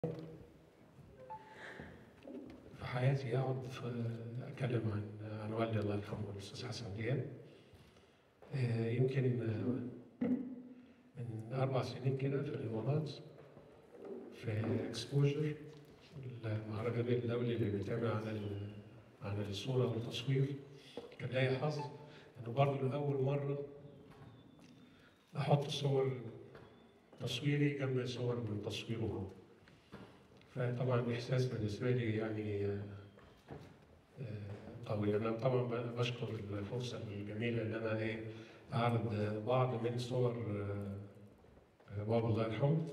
في حياتي اقعد في اتكلم عن عن والدي الله يرحمه الاستاذ حسن دياب آه، يمكن آه، من اربع سنين كده في الامارات في اكسبوجر المهرجان الدولي اللي بيتعمل عن ال- عن الصوره والتصوير كان ليا حظ انه برضه لاول مره احط صور تصويري جنب صور من تصويره هو فطبعا احساس بالنسبه لي يعني آه، آه، قوي انا طبعا ب- بشكر الفرصه الجميله ان انا ايه اعرض آه، بعض من صور آه، آه، بابا الله يرحمه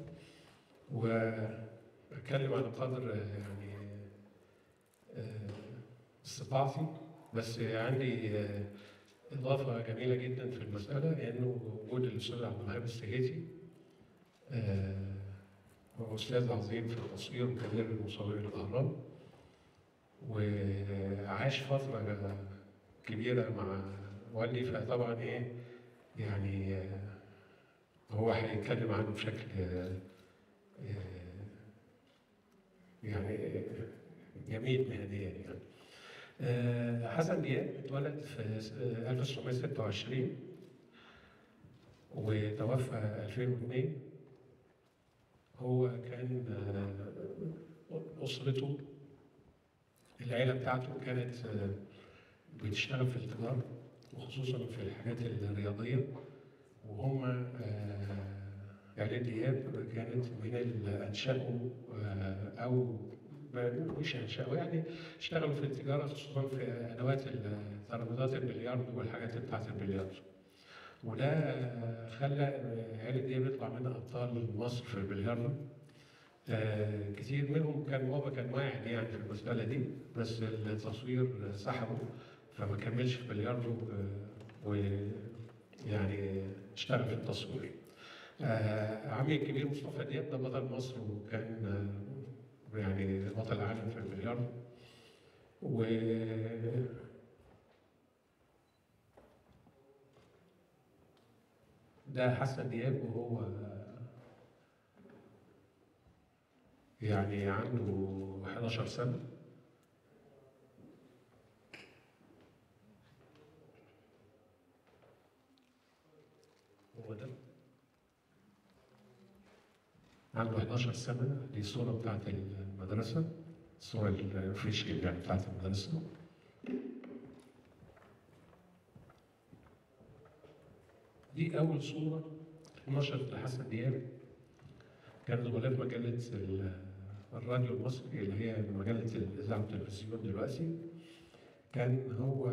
واتكلم على قدر آه، يعني آه، استطاعتي بس عندي آه، اضافه جميله جدا في المساله انه وجود الاستاذ عبد الوهاب السهيتي آه، هو أستاذ عظيم في التصوير وكبير المصورين الأهرام وعاش فترة كبيرة مع والدي فطبعا إيه يعني آه، هو هيتكلم عنه بشكل آه، آه، يعني جميل مهنيا يعني. آه، حسن دياب اتولد في س- آه، 1926 وتوفى 2002 هو كان آه، أسرته العيلة بتاعته كانت آه، بتشتغل في التجارة وخصوصا في الحاجات الرياضية وهم آه، عيلة دياب كانت من اللي أنشأوا آه، أو ما- مش أنشأوا يعني اشتغلوا في التجارة خصوصا في أدوات ال- ترابيزات البلياردو والحاجات بتاعت البلياردو وده خلى عيلة دياب يطلع منها أبطال مصر في البلياردو آه، كتير منهم كان بابا كان واعد يعني في المسألة دي بس التصوير سحبه فما كملش في البلياردو آه، ويعني اشتغل في التصوير. آه، عمي الكبير مصطفى دياب ده بطل مصر وكان آه، يعني بطل العالم في البلياردو و ده حسن دياب وهو يعني عنده 11 سنة هو ده عنده 11 سنة دي الصورة بتاعت المدرسة الصورة الفيشي يعني بتاعت المدرسة دي أول صورة نشرت لحسن دياب كانت غلاف مجلة ال- الراديو المصري اللي هي مجلة الإذاعة والتلفزيون دلوقتي كان هو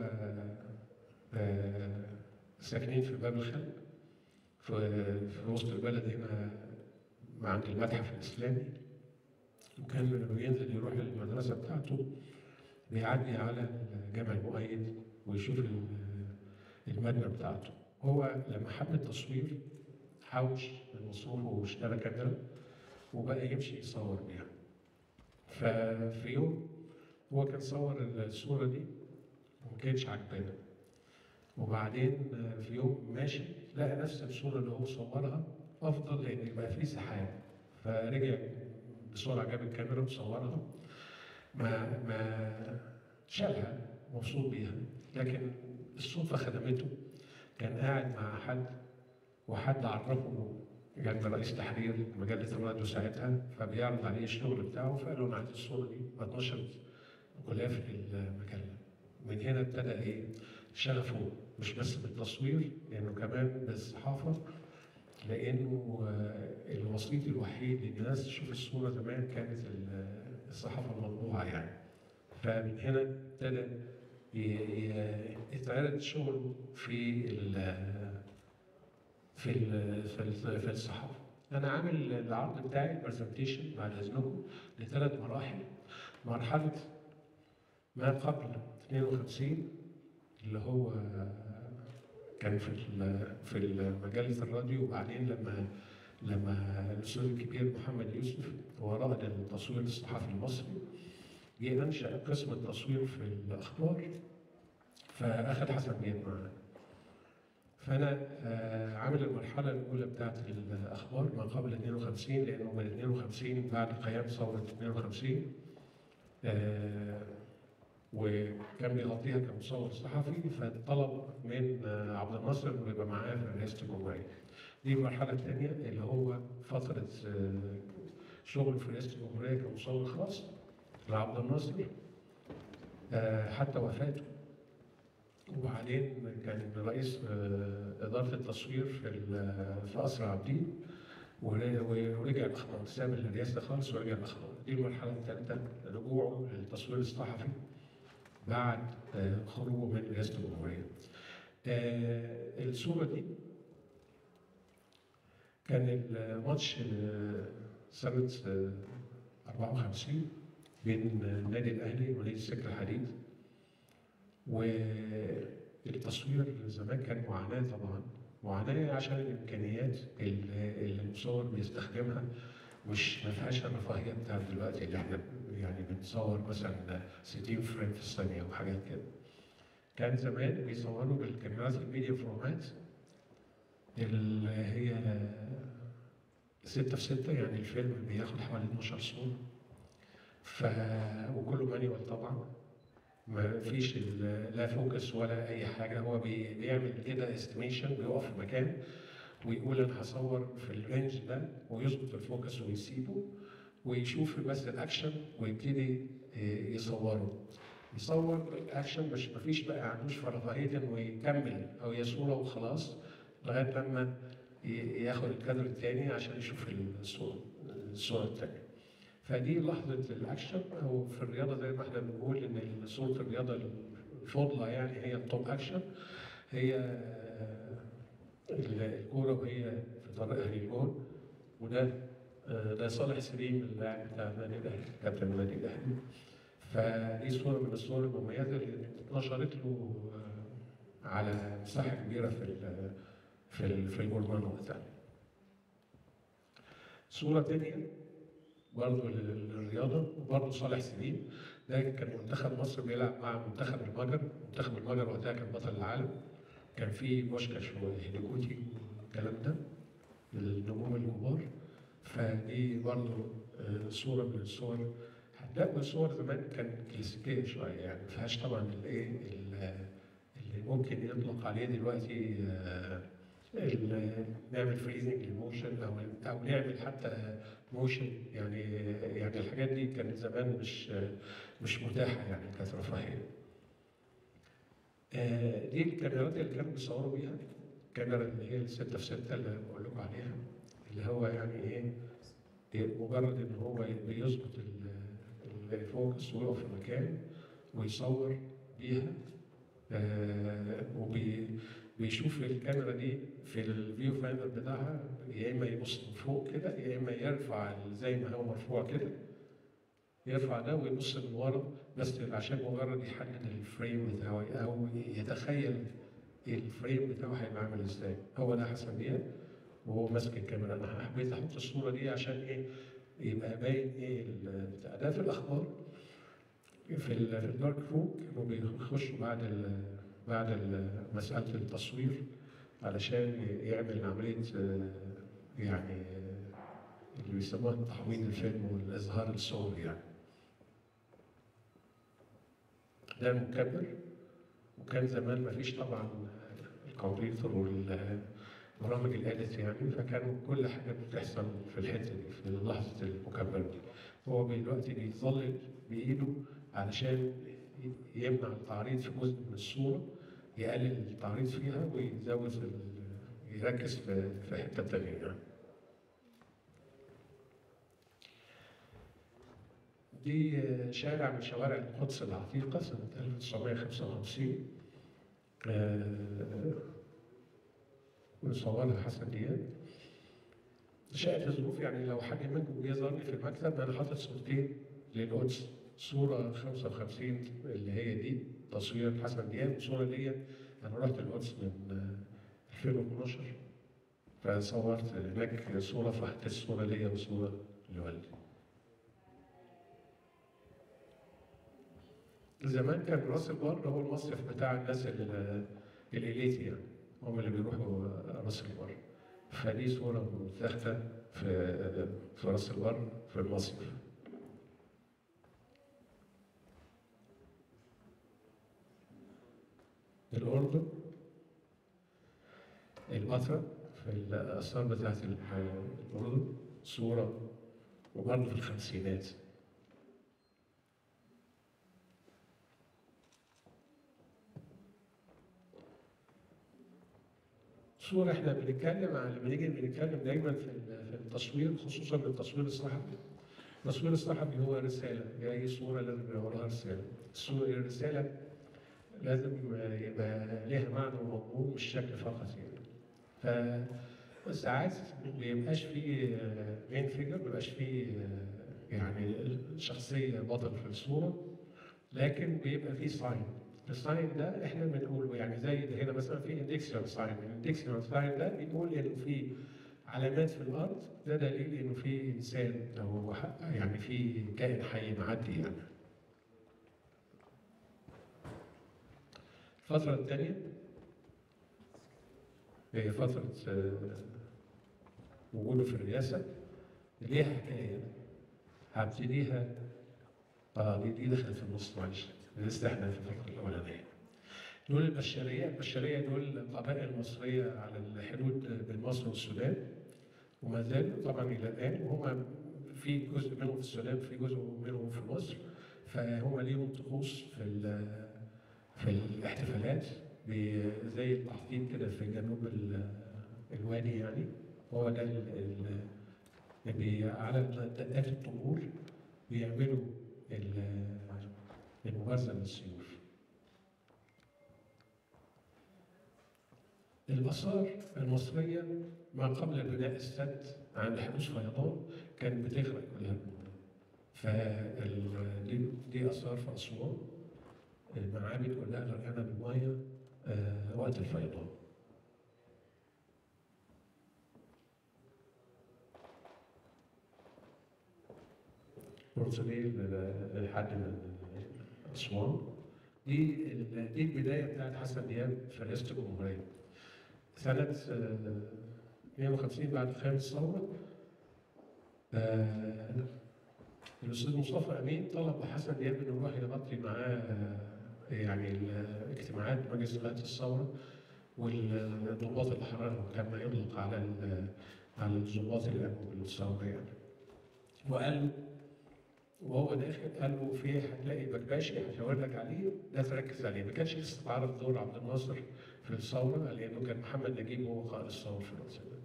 آه، ساكنين في باب الخلق في, في وسط البلد هنا عند المتحف الإسلامي وكان لما بينزل يروح للمدرسة بتاعته بيعدي على الجامع المؤيد ويشوف ال- المبنى بتاعته هو لما حب التصوير حوش المصروف واشترى كاميرا وبقى يمشي يصور بيها ففي يوم هو كان صور الصورة دي وما كانتش عجبانه وبعدين في يوم ماشي لقى نفس الصورة اللي هو صورها أفضل لأن يبقى فيه سحاب فرجع بسرعة جاب الكاميرا وصورها ما ما شالها مبسوط بيها لكن الصدفة خدمته كان قاعد مع حد وحد عرفه جنب رئيس تحرير مجلة الراديو ساعتها فبيعرض عليه الشغل بتاعه فقال له أنا عايز الصورة دي اتنشرت غلاف المجلة من هنا ابتدى إيه شغفه مش بس بالتصوير لأنه كمان بالصحافة لأنه آه، الوسيط الوحيد إن الناس تشوف الصورة زمان كانت ال- الصحافة المطبوعة يعني فمن هنا ابتدى ي- ي- يتعرض شغله في ال- في ال في, ال في الصحافه. انا عامل العرض بتاعي البرزنتيشن بعد اذنكم لثلاث مراحل. مرحله ما قبل 52 اللي هو كان في ال- في مجله الراديو وبعدين لما لما الاستاذ الكبير محمد يوسف هو رائد التصوير الصحفي المصري جه انشا قسم التصوير في الاخبار فاخذ حسن دياب معاه فانا آه، عامل المرحله الاولى بتاعت الاخبار ما قبل 52 لانه من 52 بعد قيام ثوره 52 آه، وكان بيغطيها كمصور صحفي فطلب من آه، عبد الناصر انه يبقى معاه في رئاسه الجمهوريه. دي المرحله الثانيه اللي هو فتره آه، شغل في رئاسه الجمهوريه كمصور خاص لعبد الناصر آه، حتى وفاته وبعدين كان رئيس آه، إدارة التصوير في ال- في قصر عابدين ور- ورجع الأخبار ساب الرئاسة خالص ورجع الأخبار دي المرحلة الثالثة رجوعه للتصوير الصحفي بعد آه، خروجه من رئاسة الجمهورية. آه، الصورة دي كان الماتش آه، سنة آه، 54 بين النادي الأهلي ونادي السكة الحديد والتصوير زمان كان معاناة طبعا معاناة عشان الإمكانيات اللي اللي المصور بيستخدمها مش ما فيهاش الرفاهية بتاعت دلوقتي اللي احنا يعني بنصور مثلا 60 فريم في الثانية وحاجات كده. كان زمان بيصوروا بالكاميرات الميديا فورمات اللي هي 6 في 6 يعني الفيلم بياخد حوالي 12 صورة ف وكله مانيوال طبعا ما فيش ال- لا فوكس ولا اي حاجه هو بي- بيعمل كده استيميشن بيقف في مكان ويقول انا هصور في الرينج ده ويظبط الفوكس ويسيبه ويشوف بس الاكشن ويبتدي ي- يصوره يصور الاكشن مش مفيش بقى عندوش رفاهيه انه يكمل او هي صوره وخلاص لغايه لما ي- ياخد الكادر الثاني عشان يشوف الصوره الصوره الثانيه فدي لحظة الأكشن أو في الرياضة زي ما احنا بنقول إن صورة الرياضة الفضلى يعني هي التوب أكشن هي آه، الكورة وهي في طريقها للجول وده آه، ده صالح سليم اللاعب بتاع النادي الأهلي كابتن النادي الأهلي فدي صورة من الصور المميزة اللي اتنشرت له آه، على مساحة كبيرة في ال- في ال- في الجورنال وقتها. صورة تانية برضه للرياضه وبرضه صالح سليم ده كان منتخب مصر بيلعب مع منتخب المجر منتخب المجر وقتها كان بطل العالم كان في بوشكاش وهيديكوتي والكلام ده النجوم الكبار فدي برضه آه، صوره من الصور هتلاقوا الصور زمان كانت كلاسيكيه شويه يعني ما فيهاش طبعا الايه ال- اللي ممكن يطلق عليه دلوقتي آه، ال- نعمل فريزنج للموشن او او نعمل حتى موشن يعني يعني الحاجات دي كانت زمان مش مش متاحه يعني كانت رفاهيه. آه، دي الكاميرات اللي كانوا بيصوروا بيها الكاميرا اللي هي الستة في ستة اللي بقول لكم عليها اللي هو يعني ايه إيه، مجرد ان هو بيظبط ال- الفوكس ويقف في مكان ويصور بيها آه، وبي بيشوف الكاميرا دي في الفيو فايندر بتاعها يا اما يبص من فوق كده يا اما يرفع ال- زي ما هو مرفوع كده يرفع ده ويبص من ورا بس عشان مجرد يحدد الفريم بتاعه او يتخيل الفريم بتاعه هيبقى عامل ازاي هو ده حسن دياب وهو ماسك الكاميرا انا حبيت احط الصوره دي عشان ايه يبقى باين ايه ال- بتاع ده في الاخبار في ال- في الدارك روم كانوا بيخشوا بعد ال بعد ال- مساله التصوير علشان يعمل عمليه آه، يعني آه، اللي بيسموها تحويل الفيلم والاظهار الصوري يعني. ده مكبر وكان زمان ما فيش طبعا الكمبيوتر والبرامج الاديت يعني فكان كل حاجه بتحصل في الحته دي في لحظه المكبر دي هو دلوقتي بيظلل بايده علشان يمنع التعريض في جزء من الصوره يقلل التعريض فيها ويزود ال- يركز في في حته تانيه يعني. دي شارع من شوارع القدس العتيقة سنة 1955 آه، مصورها حسن دياب شاءت الظروف يعني لو حد منكم بيظهرني في المكتب انا حاطط صورتين للقدس صورة 55 اللي هي دي تصوير حسن دياب والصورة دي انا رحت القدس من آه، 2012 فصورت هناك صورة فحت الصورة ليا وصورة لوالدي زمان كان راس البر هو المصيف بتاع الناس ال- الإليتي يعني هم اللي بيروحوا راس البر فدي صورة متاخدة في في راس البر في المصيف الأردن البتراء في الآثار بتاعت الأردن صورة وبرضه في الخمسينات صورة احنا بنتكلم عن لما نيجي بنتكلم دايما في في التصوير خصوصا التصوير الصحفي. التصوير الصحفي هو رسالة، أي صورة لازم يبقى وراها رسالة. الصورة الرسالة لازم يبقى ليها معنى ومضمون مش شكل فقط يعني. فساعات ما بيبقاش فيه مين فيجر ما بيبقاش فيه يعني شخصية بطل في الصورة لكن بيبقى فيه ساين الساين ده احنا بنقوله يعني زي ده هنا مثلا في اندكسيون ساين الاندكسيون ساين ده بيقول انه في علامات في الارض ده دليل انه في انسان او يعني في كائن حي معدي يعني الفترة الثانية هي فترة وجوده في الرئاسة ليها حكاية هبتديها اه دي دي دخلت في النص معلش لسه احنا في الفقره الاولانيه. دول البشريه، البشريه دول القبائل المصريه على الحدود بين مصر والسودان وما زالوا طبعا الى الان وهم في جزء منهم في السودان في جزء منهم في مصر فهم ليهم طقوس في في الاحتفالات زي التحطيم كده في جنوب الوادي يعني هو ده اللي على دقات الطبول بيعملوا المبارزة للسيوف. الآثار المصرية ما قبل بناء السد عند حدوث فيضان كانت بتغرق كلها المدن. فدي دي آثار في أسوان المعابد كلها غرقانة بالمية آه وقت الفيضان. مرسلين لحد من اسوان دي دي البدايه بتاعت حسن دياب في رئاسه الجمهوريه. سنه 52 بعد قيام الثوره الاستاذ مصطفى امين طلب حسن دياب انه يروح يغطي معاه يعني الاجتماعات مجلس قياده الثوره والضباط الاحرار لما يطلق على على الضباط اللي قاموا بالثوره يعني. وقال له وهو داخل قال له في هتلاقي بكباشي هشاور لك عليه ده تركز عليه ما كانش لسه تعرف دور عبد الناصر في الثوره لانه كان محمد نجيب هو قائد الثوره في الوقت ده.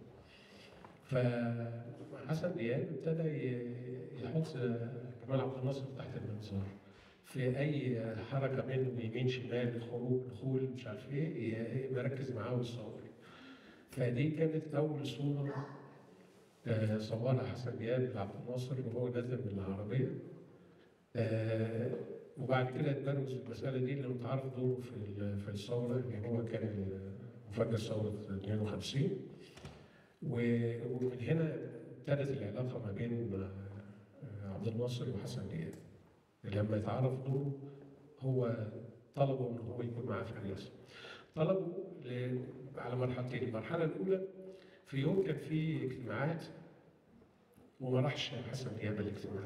فحسن دياب ابتدى يحط جمال عبد الناصر تحت المنظار في اي حركه منه يمين شمال خروج دخول مش عارف ايه مركز معاه ويصور فدي كانت اول صوره صورها حسن دياب لعبد الناصر وهو نازل من العربيه آه وبعد كده اتبرز المساله دي لانه تعرف دوره في في الثوره اللي هو كان مفجر ثوره 52 ومن هنا ابتدت العلاقه ما بين عبد الناصر وحسن دياب لما يتعرف دوره هو طلبوا ان هو يكون معاه في الرئاسه طلبوا على مرحلتين المرحله الاولى في يوم كان في اجتماعات وما راحش حسن دياب الاجتماع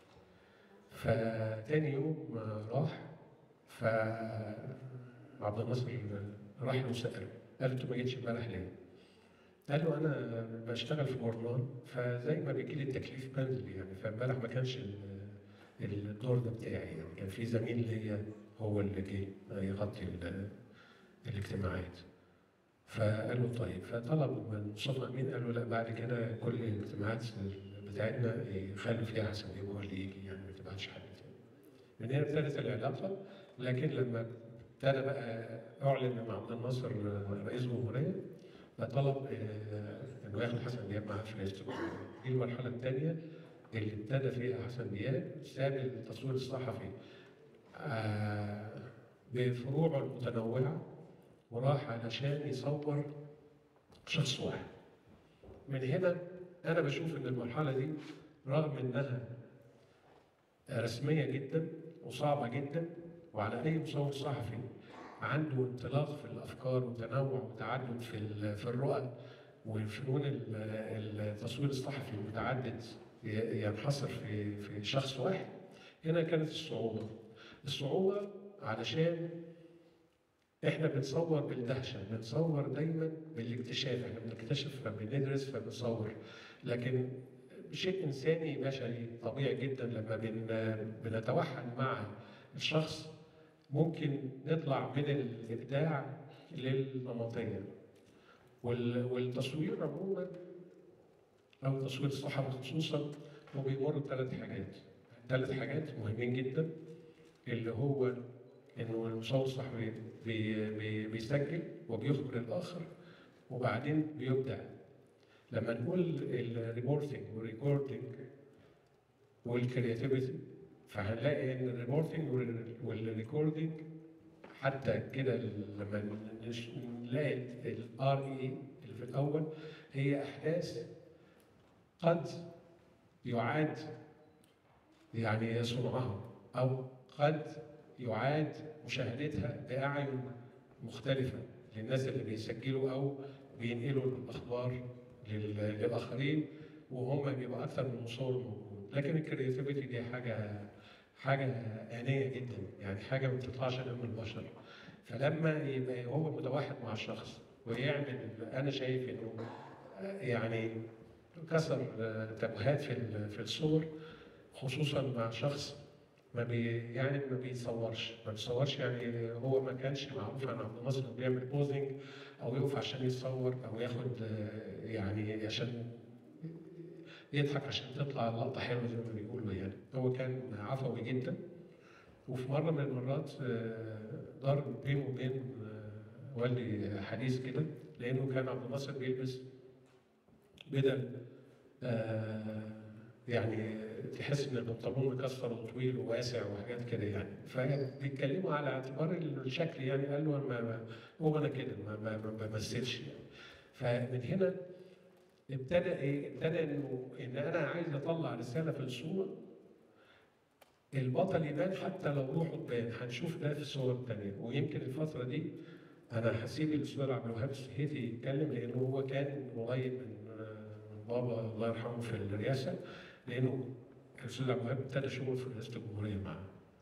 فتاني يوم راح ف عبد الناصر راح له سأله قال له انت ما جيتش امبارح ليه؟ قال له انا بشتغل في برلمان فزي ما بيجي لي التكليف بنزل يعني فامبارح ما كانش الدور ده بتاعي يعني كان في زميل ليا هو اللي جه يغطي الاجتماعات فقال له طيب فطلب من مصطفى امين قال له لا بعد كده كل الاجتماعات بتاعتنا يخلوا فيها حسن دياب هو اللي يجي يعني ما تبعتش حد تاني. من هنا ابتدت العلاقه لكن لما ابتدى بقى اعلن مع عبد الناصر رئيس جمهوريه فطلب انه ياخد حسن دياب معاه في رئاسه الجمهوريه. دي المرحله الثانيه اللي ابتدى فيها حسن دياب ساب التصوير الصحفي بفروعه المتنوعه وراح علشان يصور شخص واحد. من هنا انا بشوف ان المرحله دي رغم انها رسميه جدا وصعبه جدا وعلى اي مصور صحفي عنده انطلاق في الافكار وتنوع وتعدد في ال- في الرؤى والفنون ال- التصوير الصحفي المتعدد ي- ينحصر في في شخص واحد هنا كانت الصعوبه الصعوبه علشان احنا بنصور بالدهشه بنصور دايما بالاكتشاف احنا بنكتشف فبندرس فبنصور لكن شيء انساني بشري طبيعي جدا لما بن بنتوحد مع الشخص ممكن نطلع من الابداع للنمطيه وال- والتصوير عموما او تصوير الصحفي خصوصا هو بيمر بثلاث حاجات ثلاث حاجات مهمين جدا اللي هو انه المصور الصحفي بي بي بيسجل وبيخبر الاخر وبعدين بيبدع لما نقول الريبورتنج والريكوردنج والكرياتيفيتي فهنلاقي ان الريبورتنج والريكوردنج حتى كده لما نش- نلاقي الار اي اللي في الاول هي احداث قد يعاد يعني صنعها او قد يعاد مشاهدتها باعين مختلفه للناس اللي بيسجلوا او بينقلوا الاخبار لل- للاخرين وهم بيبقى اكثر من مصور موجود لكن الكرياتيفيتي دي حاجه حاجه انيه جدا يعني حاجه ما بتطلعش غير من البشر فلما يبقى هو متوحد مع الشخص ويعمل انا شايف انه يعني كسر تابوهات في ال- في الصور خصوصا مع شخص ما بي يعني ما بيصورش ما بيصورش يعني هو ما كانش معروف عن عبد الناصر إنه بيعمل بوزنج او يقف عشان يتصور او ياخد آه، يعني عشان يضحك عشان تطلع اللقطه حلوه زي ما بيقولوا يعني هو كان عفوي جدا وفي مره من المرات آه، دار بينه وبين آه، والدي حديث كده لانه كان عبد الناصر بيلبس بدل آه، يعني تحس ان البنطلون مكسر وطويل وواسع وحاجات كده يعني فبيتكلموا على اعتبار الشكل يعني قال له ما ما- هو انا كده ما ما ما بمثلش يعني فمن هنا ابتدى ايه؟ ابتدى انه ان انا عايز اطلع رساله في الصوره البطل يبان حتى لو روحه تبان هنشوف ده في الصور الثانيه ويمكن الفتره دي انا هسيب الاستاذ عبد الوهاب السهيتي يتكلم لانه هو كان قريب من من بابا الله يرحمه في الرئاسه لانه الاستاذ عبد الوهاب ابتدى شغل في رئاسه الجمهوريه معاه.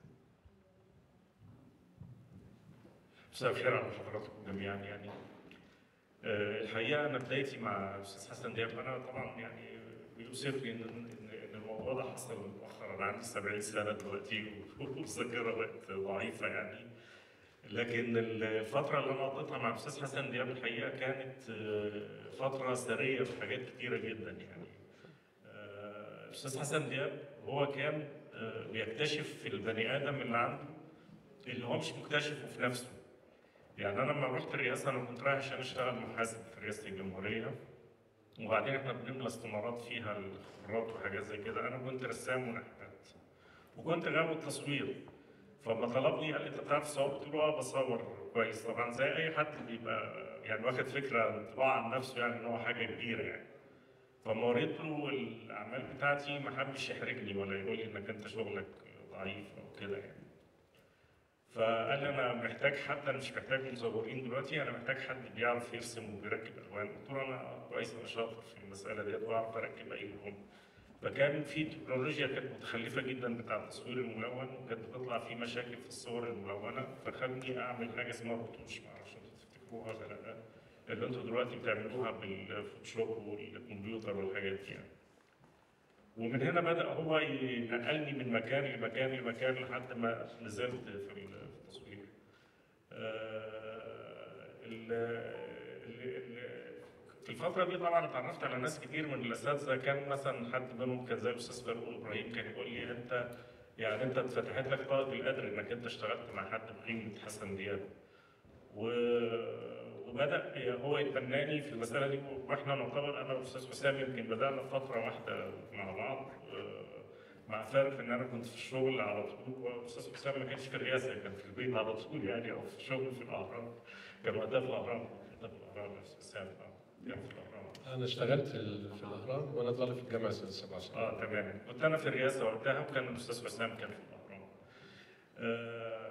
مساء الخير على حضراتكم جميعا يعني آه، الحقيقه انا بدايتي مع الاستاذ حسن دياب انا طبعا يعني بيؤسفني ان ان إن الموضوع ده حصل مؤخرا انا عندي 70 سنه دلوقتي والذاكره بقت ضعيفه يعني لكن الفتره اللي انا قضيتها مع الاستاذ حسن دياب الحقيقه كانت آه، فتره ثريه في حاجات كتيره جدا يعني آه، الاستاذ حسن دياب هو كان آه، بيكتشف في البني ادم اللي عنده اللي هو مش مكتشفه في نفسه يعني انا لما رحت الرئاسه انا كنت رايح عشان اشتغل محاسب في رئاسه الجمهوريه وبعدين احنا بنملى استمارات فيها الخبرات وحاجات زي كده انا كنت رسام ونحات وكنت غاوي التصوير فلما طلبني قال لي انت بتعرف تصور؟ قلت له اه بصور كويس طبعا زي اي حد بيبقى يعني واخد فكره انطباع عن نفسه يعني ان هو حاجه كبيره يعني فلما وريت له الاعمال بتاعتي ما حبش يحرجني ولا يقول لي انك انت شغلك ضعيف او كده يعني فقال لي انا محتاج حد انا مش محتاج مصورين دلوقتي انا محتاج حد بيعرف يرسم وبيركب الوان قلت له انا كويس انا شاطر في المساله ديت واعرف اركب اي لون فكان في تكنولوجيا كانت متخلفه جدا بتاع التصوير الملون وكانت بتطلع فيه مشاكل في الصور الملونه فخلني اعمل حاجه اسمها رتوش ما اعرفش انتوا تفتكروها ولا لا اللي انتوا دلوقتي بتعملوها بالفوتوشوب والكمبيوتر والحاجات دي يعني ومن هنا بدا هو ينقلني من مكان لمكان لمكان لحد ما نزلت في التصوير. آه، ال- ال- ال- في الفترة دي طبعا اتعرفت على ناس كتير من الأساتذة كان مثلا حد منهم كان زي الأستاذ فاروق إبراهيم كان يقول لي أنت يعني أنت اتفتحت لك طاقة القدر إنك أنت اشتغلت مع حد بقيمة حسن دياب. و... وبدا هو يتبناني في المساله دي واحنا نعتبر انا والاستاذ حسام يمكن بدانا فتره واحده مع بعض آه، مع فارق ان انا كنت في الشغل على طول والاستاذ حسام ما كانش في الرئاسه كان في البيت على طول يعني او في الشغل في الاهرام كان وقتها في الاهرام كان في الاهرام الاستاذ حسام آه، كان في الاهرام انا اشتغلت في ال- في الاهرام وانا طالب في الجامعه سنه 77 اه تمام كنت انا في الرئاسه وقتها وكان الاستاذ حسام كان في الاهرام. آه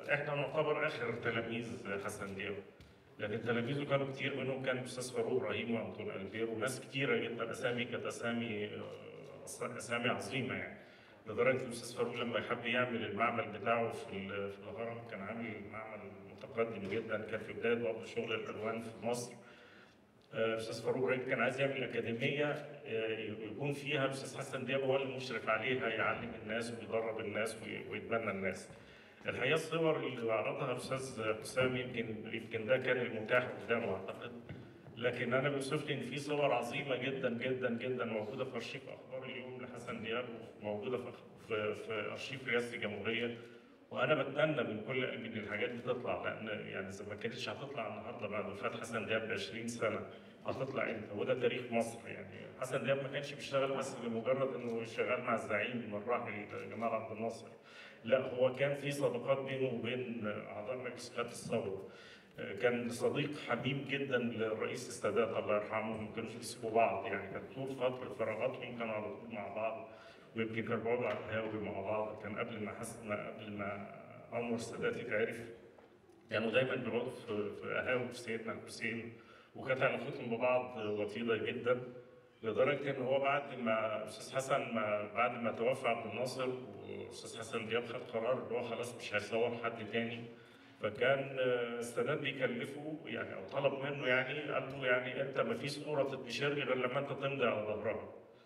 احنا نعتبر اخر تلاميذ حسن دياب لكن تلاميذه كانوا كتير منهم كان الاستاذ فاروق ابراهيم وانطون البير وناس كتيره جدا اسامي كانت اسامي آه، اسامي عظيمه يعني لدرجه الاستاذ فاروق لما يحب يعمل المعمل بتاعه في ال- في الهرم كان عامل معمل متقدم جدا كان في بدايه برضه شغل الالوان في مصر آه، الاستاذ فاروق ابراهيم كان عايز يعمل اكاديميه آه، يكون فيها الاستاذ حسن دياب هو المشرف عليها يعلم الناس ويدرب الناس وي- ويتبنى الناس. الحقيقه الصور اللي عرضها الاستاذ حسام يمكن يمكن ده كان المتاح قدامه اعتقد لكن انا بيوصف لي ان في صور عظيمه جدا جدا جدا موجوده في ارشيف اخبار اليوم لحسن دياب وموجوده في في, في ارشيف رئاسه الجمهوريه وانا بتمنى من كل قلبي ان الحاجات دي تطلع لان يعني اذا ما كانتش هتطلع النهارده بعد وفاه حسن دياب ب 20 سنه هتطلع امتى وده تاريخ مصر يعني حسن دياب ما كانش بيشتغل بس لمجرد انه شغال مع الزعيم الراحل جمال عبد الناصر لا هو كان في صداقات بينه وبين اعضاء مجلس قياده الثوره كان صديق حبيب جدا للرئيس السادات الله يرحمه ما كانوش بيسيبوا بعض يعني كانت طول فتره فراغاتهم كانوا على طول مع بعض ويمكن كانوا بيقعدوا على القهاوي مع بعض كان قبل ما حسن قبل ما انور السادات يتعرف كانوا دايما بيقعدوا في في قهاوي في سيدنا الحسين وكانت علاقتهم ببعض وطيده جدا لدرجه ان هو بعد ما استاذ حسن ما بعد ما توفى عبد الناصر واستاذ حسن دياب خد قرار ان هو خلاص مش هيصور حد تاني فكان آه، السادات بيكلفه يعني او طلب منه يعني قال له يعني انت ما فيش صوره تتنشر لي غير لما انت تمضي على ظهرها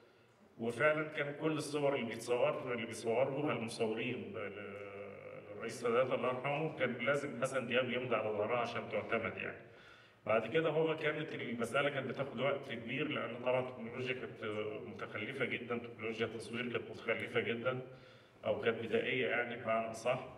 وفعلا كان كل الصور اللي بيتصور اللي بيصوروها المصورين ل- للرئيس السادات الله يرحمه كان لازم حسن دياب يمضي على ظهرها عشان تعتمد يعني بعد كده هو كانت المساله كانت بتاخد وقت كبير لان طبعا التكنولوجيا كانت متخلفه جدا تكنولوجيا التصوير كانت متخلفه جدا او كانت بدائيه يعني بمعنى صح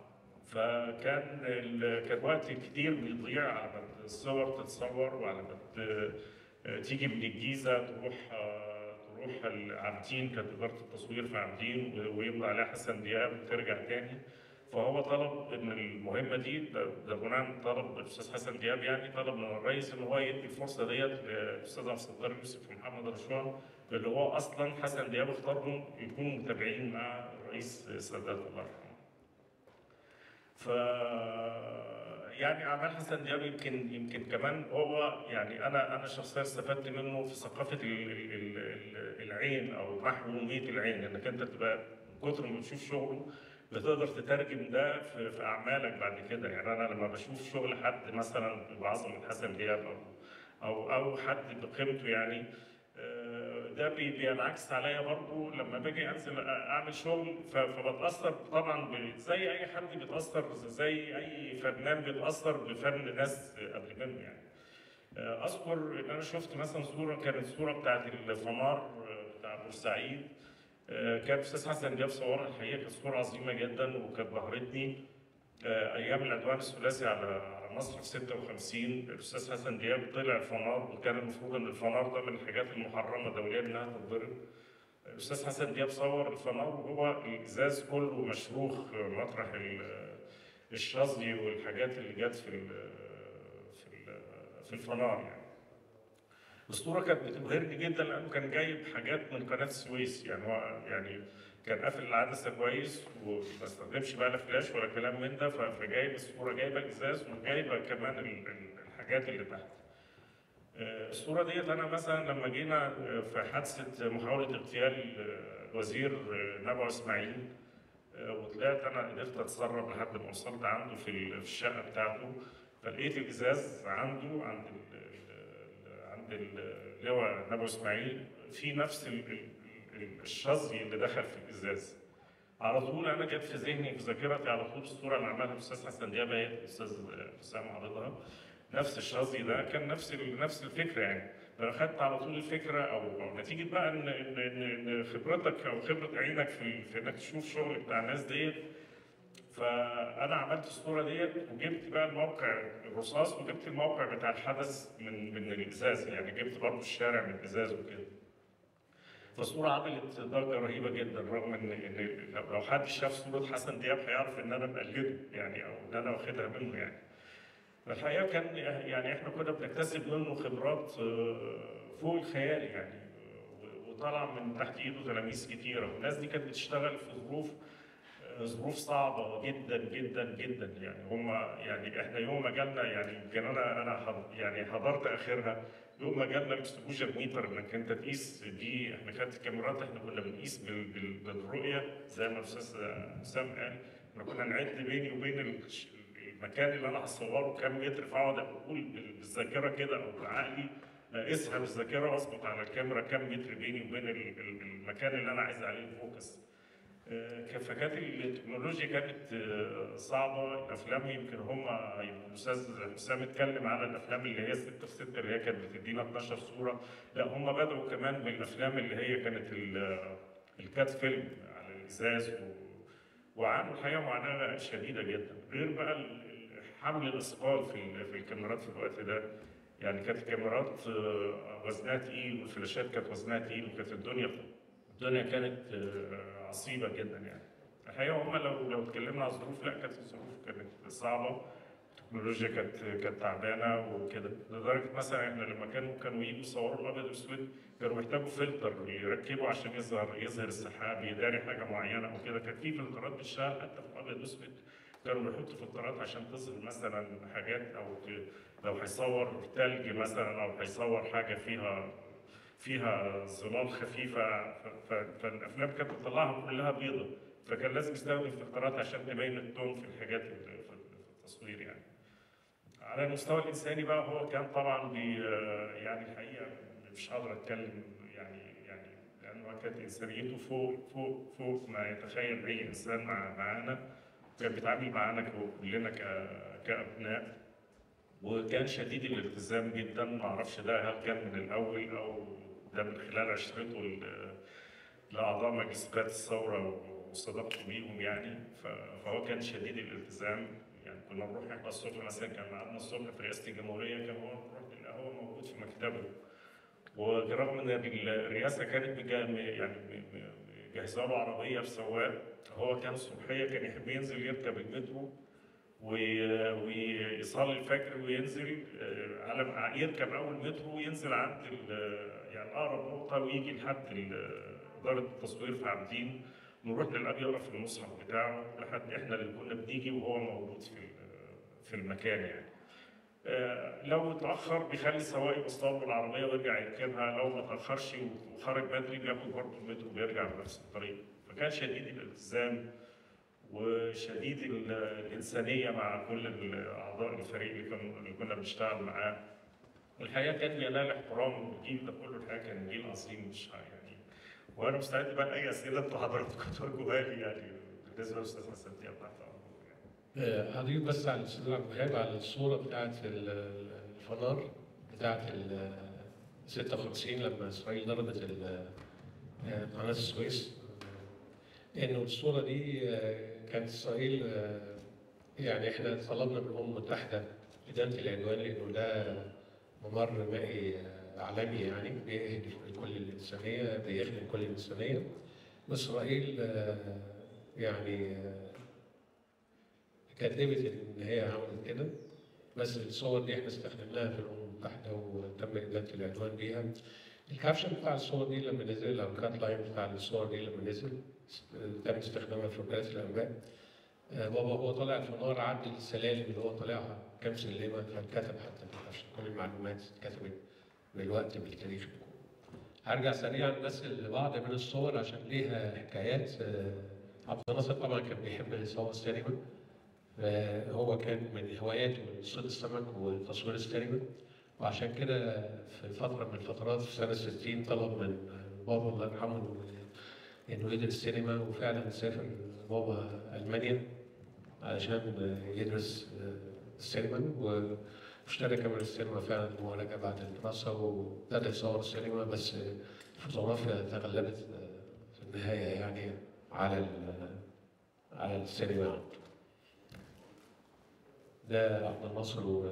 فكان ال- كان وقت كتير بيضيع على ما الصور تتصور وعلى ما ت- تيجي من الجيزه تروح آه، تروح العابدين كانت اداره التصوير في عابدين و- ويمضي عليها حسن دياب وترجع تاني فهو طلب ان المهمه دي ده, ده بناء طلب الاستاذ حسن دياب يعني طلب من الرئيس ان هو يدي الفرصه ديت للاستاذ عبد الستار يوسف ومحمد رشوان اللي هو اصلا حسن دياب اختارهم يكونوا متابعين مع الرئيس السادات الله يرحمه. ف يعني اعمال حسن دياب يمكن يمكن كمان هو يعني انا انا شخصيا استفدت منه في ثقافه ال- ال- ال- العين او محروميه العين انك انت تبقى من كتر ما بتشوف شغله بتقدر تترجم ده في, في اعمالك بعد كده يعني انا لما بشوف شغل حد مثلا بعظمه حسن دياب او او او حد بقيمته يعني آه، ده بي- بينعكس عليا برضو لما باجي انزل اعمل شغل ف- فبتاثر طبعا ب- زي اي حد بيتاثر زي اي فنان بيتاثر بفن ناس قبل منه يعني آه، اذكر ان انا شفت مثلا صوره كانت صوره بتاعت الفنار آه، بتاع بورسعيد آه، كان الاستاذ حسن دياب صورها الحقيقه كانت صوره عظيمه جدا وكانت بهرتني آه، ايام العدوان الثلاثي على على مصر في 56 الاستاذ حسن دياب طلع الفنار وكان المفروض ان الفنار ده من الحاجات المحرمه دوليا انها تتضرب الاستاذ حسن دياب صور الفنار وهو الازاز كله مشروخ مطرح ال- الشظي والحاجات اللي جت في ال- في ال- في الفنار يعني الاسطوره كانت بتبهرني جدا لانه كان جايب حاجات من قناه السويس يعني هو يعني كان قافل العدسه كويس وما استخدمش بقى لا فلاش ولا كلام من ده ف- فجايب الصوره جايبه الازاز وجايبه كمان ال- ال- الحاجات اللي تحت. آه، الصوره ديت انا مثلا لما جينا آه، في حادثه محاوله اغتيال آه، الوزير آه، نبع اسماعيل آه، وطلعت انا قدرت اتسرب لحد ما وصلت عنده في ال- في الشقه بتاعته فلقيت الازاز عنده عند ال- ال- عند اللواء نبع اسماعيل في نفس ال- ال- ال- الشظي اللي دخل في الازاز على طول انا جت في ذهني في ذاكرتي على طول الصوره اللي عملها الاستاذ حسن دياب هي الاستاذ حسام عرضها نفس الشظي ده كان نفس ال- نفس الفكره يعني انا خدت على طول الفكره او أو نتيجه بقى ان ان إن- إن خبرتك او خبره عينك في في انك تشوف شغل بتاع الناس ديت فانا عملت الصوره ديت وجبت بقى الموقع الرصاص وجبت الموقع بتاع الحدث من من الازاز يعني جبت برضه الشارع من الازاز وكده فالصورة عملت ضجة رهيبة جدا رغم ان ان لو- لو حد شاف صورة حسن دياب هيعرف ان انا مقلده يعني او ان انا واخدها منه يعني. فالحقيقة كان يعني احنا كنا بنكتسب منه خبرات آه، فوق الخيال يعني آه، وطلع من تحت ايده تلاميذ كتيرة والناس دي كانت بتشتغل في ظروف ظروف صعبه جدا جدا جدا يعني هم يعني احنا يوم ما جالنا يعني يمكن انا انا حض- يعني حضرت اخرها يوم ما جالنا الاكسبوجر ميتر انك انت تقيس دي احنا كانت الكاميرات احنا كنا بنقيس بال- بال- بالرؤيه زي ما الاستاذ حسام قال احنا كنا نعد بيني وبين ال- المكان اللي انا هصوره كام متر فاقعد اقول بال- بالذاكره كده او بعقلي اقيسها بالذاكره واظبط على الكاميرا كام متر بيني وبين ال- ال- المكان اللي انا عايز عليه الفوكس. آه، ك- فكانت التكنولوجيا كانت آه، صعبه الافلام يمكن هم الاستاذ حسام اتكلم على الافلام اللي هي 6 في 6 اللي هي كانت بتدينا 12 صوره لا هم بداوا كمان بالافلام اللي هي كانت ال- الكات فيلم على الازاز و- وعانوا الحقيقه معاناه شديده جدا غير بقى ال- ال- حمل الاثقال في ال- في الكاميرات في الوقت ده يعني كانت الكاميرات آه، وزنها تقيل والفلاشات كانت وزنها تقيل وكانت الدنيا الدنيا كانت آه، عصيبه جدا يعني الحقيقه هم لو لو اتكلمنا على الظروف لا كانت الظروف كانت صعبه التكنولوجيا كانت كانت تعبانه وكده لدرجه مثلا احنا لما كانوا كانوا يجوا يصوروا الابيض والاسود كانوا محتاجوا فلتر يركبوا عشان يظهر يظهر السحاب يداري حاجه معينه او كده كان في فلترات بتشتغل حتى في الابيض والاسود كانوا بيحطوا فلترات عشان تظهر مثلا حاجات او ت- لو هيصور ثلج مثلا او هيصور حاجه فيها فيها ظلال خفيفه ف- ف- فالافلام كانت بتطلعها كلها بيضه فكان لازم يستخدم فلترات عشان تبين التون في الحاجات اللي في في التصوير يعني. على المستوى الانساني بقى هو كان طبعا بي يعني الحقيقه مش هقدر اتكلم يعني يعني لانه كانت انسانيته فوق فوق فوق ما يتخيل اي انسان مع معانا كان بيتعامل معانا كلنا ك- كابناء وكان شديد الالتزام جدا ما اعرفش ده هل كان من الاول او ده من خلال عشرته ل- لاعضاء مجلس قياده الثوره وصداقته بيهم يعني ف- فهو كان شديد الالتزام يعني كنا نروح احنا الصبح مثلا كان معانا الصبح في رئاسه الجمهوريه كان هو نروح نلاقيه هو موجود في مكتبه ورغم ان الرئاسه كانت مجا- يعني م- م- مجهزه له عربيه بسواق هو كان الصبحيه كان يحب ينزل يركب المترو وي- ويصلي الفجر وينزل آه، على ما يركب اول مترو وينزل عند ال- يعني اقرب نقطه ويجي لحد ال- اداره التصوير في عابدين نروح نلاقيه يقرا في المصحف بتاعه لحد احنا اللي كنا بنيجي وهو موجود في ال- في المكان يعني. آه، لو اتاخر بيخلي السواق يوصل له العربيه ويرجع يركبها لو ما اتاخرش وخرج بدري بياخد برضه المترو وبيرجع بنفس الطريق فكان شديد الالتزام وشديد ال- الانسانيه مع كل ال- اعضاء الفريق اللي كنا اللي كنا بنشتغل معاه والحقيقه كان بينال احترام الجيل ده كله الحقيقه كان جيل عظيم مش ه- يعني وانا مستعد بقى لاي اسئله انتوا حضراتكم توجهوها لي يعني بالنسبه للاستاذ حسن دياب تحت امركم يعني. آه، هضيف بس على الاستاذ عبد الوهاب على الصوره بتاعت ال- الفنار بتاعت ال 56 لما اسرائيل ضربت ال- آه، قناه السويس آه، انه الصوره دي آه، كانت اسرائيل آه، يعني احنا طلبنا من الامم المتحده ادانه العدوان لانه ده ممر مائي آه، عالمي يعني بيهدف لكل الانسانيه بيخدم كل الانسانيه واسرائيل آه، يعني آه، كذبت ان هي عملت كده بس الصور دي احنا استخدمناها في الامم المتحده وتم ادانه العدوان بيها الكابشن بتاع الصور دي لما نزل او الكات لاين بتاع الصور دي لما نزل تم استخدامها في وكاله الانباء آه، بابا هو طالع الفنار عدى السلالم اللي هو طالعها كام سلمه فاتكتب حتى في الكابشن كل المعلومات اتكتبت بالوقت بالتاريخ هرجع سريعا بس لبعض من الصور عشان ليها حكايات آه، عبد الناصر طبعا كان بيحب يصور سينما هو كان من هواياته صيد السمك وتصوير السينما وعشان كده في فترة من الفترات في سنة 60 طلب من بابا الله يرحمه إنه- إنه يدرس سينما وفعلا سافر بابا ألمانيا علشان يدرس السينما واشترى كاميرا السينما فعلا وهو راجع بعد الدراسة وابتدى يصور السينما بس الفوتوغرافيا تغلبت في النهاية يعني على ال- على السينما عنده. ده عبد الناصر و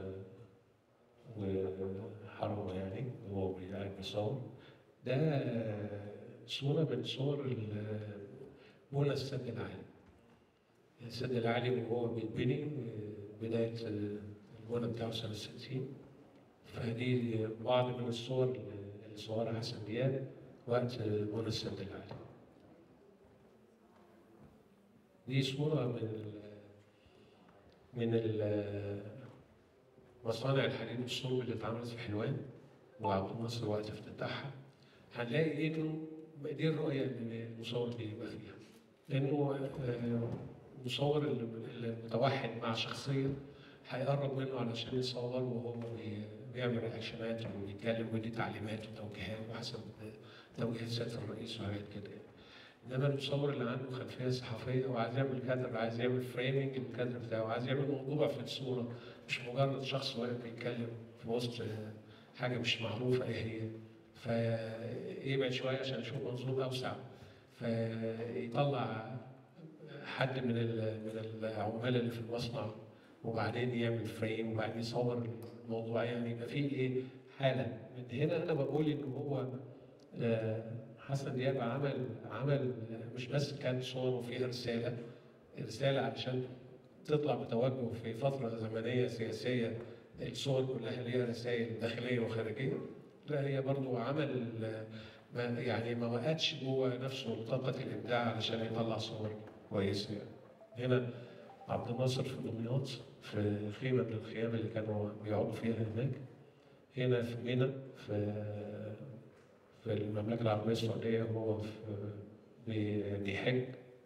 وحرمه يعني وهو قاعد بيصور ده صورة من صور ال- بنى السد العالي السد العالي وهو بيتبني بداية البنى بتاعه سنة 60 فدي بعض من الصور اللي صورها حسن دياب وقت بنى السد العالي دي صورة من ال من ال مصانع الحديد والصلب اللي اتعملت في حلوان وعبد الناصر وقت افتتاحها هنلاقي انه دي الرؤية اللي المصور بيبقى فيها لانه آه، المصور اللي متوحد مع شخصية هيقرب منه علشان يصور وهو بي- بيعمل رياكشنات وبيتكلم ويدي تعليمات وتوجيهات وحسب توجيهات سيادة الرئيس وحاجات كده انما المصور اللي عنده خلفيه صحفيه وعايز يعمل كادر عايز يعمل فريمنج للكادر بتاعه عايز يعمل موضوع في الصوره مش مجرد شخص واقف بيتكلم في وسط حاجه مش معروفه ايه هي فيبعد شويه عشان يشوف منظور اوسع فيطلع حد من ال- من العمال اللي في المصنع وبعدين يعمل فريم وبعدين يصور الموضوع يعني يبقى فيه ايه حاله من هنا انا بقول ان هو آه، حسن دياب عمل عمل مش بس كان صور وفيها رساله رساله علشان تطلع بتوجه في فتره زمنيه سياسيه الصور كلها ليها رسائل داخليه وخارجيه لا هي برضو عمل ما يعني ما وقتش جوه نفسه طاقه الابداع علشان يطلع صور كويسه يعني. هنا عبد الناصر في دمياط في خيمه من الخيام اللي كانوا بيقعدوا فيها هناك هنا في منى في في المملكة العربية السعودية وهو في بي- بيحج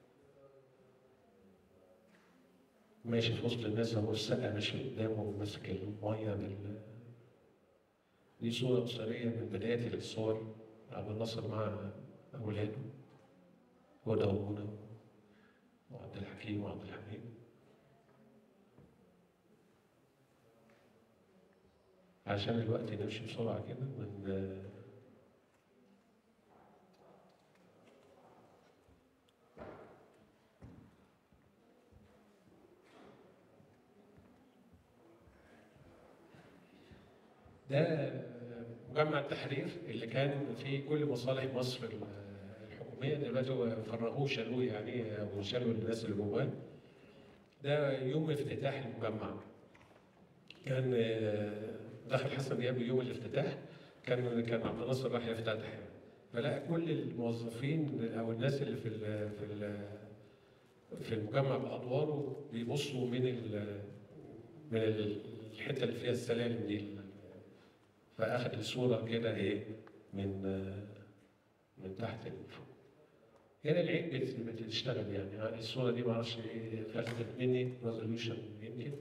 ماشي في وسط الناس هو السقا ماشي قدامه وماسك المية بال دي صورة أسرية من بداية الصور عبد الناصر مع أولاده هدى ومنى وعبد الحكيم وعبد الحميد عشان الوقت نمشي بسرعة كده من ده مجمع التحرير اللي كان فيه كل مصالح مصر الحكوميه دلوقتي هو فرغوه شالوه يعني او شالوا الناس اللي جواه ده يوم افتتاح المجمع كان آه، دخل حسن دياب يوم الافتتاح كان كان عبد الناصر راح يفتتح فلقى كل الموظفين او الناس اللي في ال في ال في المجمع بادواره بيبصوا من ال من الحته اللي فيها السلالم دي فاخد الصوره كده ايه من من تحت لفوق هنا العين بت- بتشتغل يعني الصوره دي معرفش ايه فلتت مني ريزوليوشن يمكن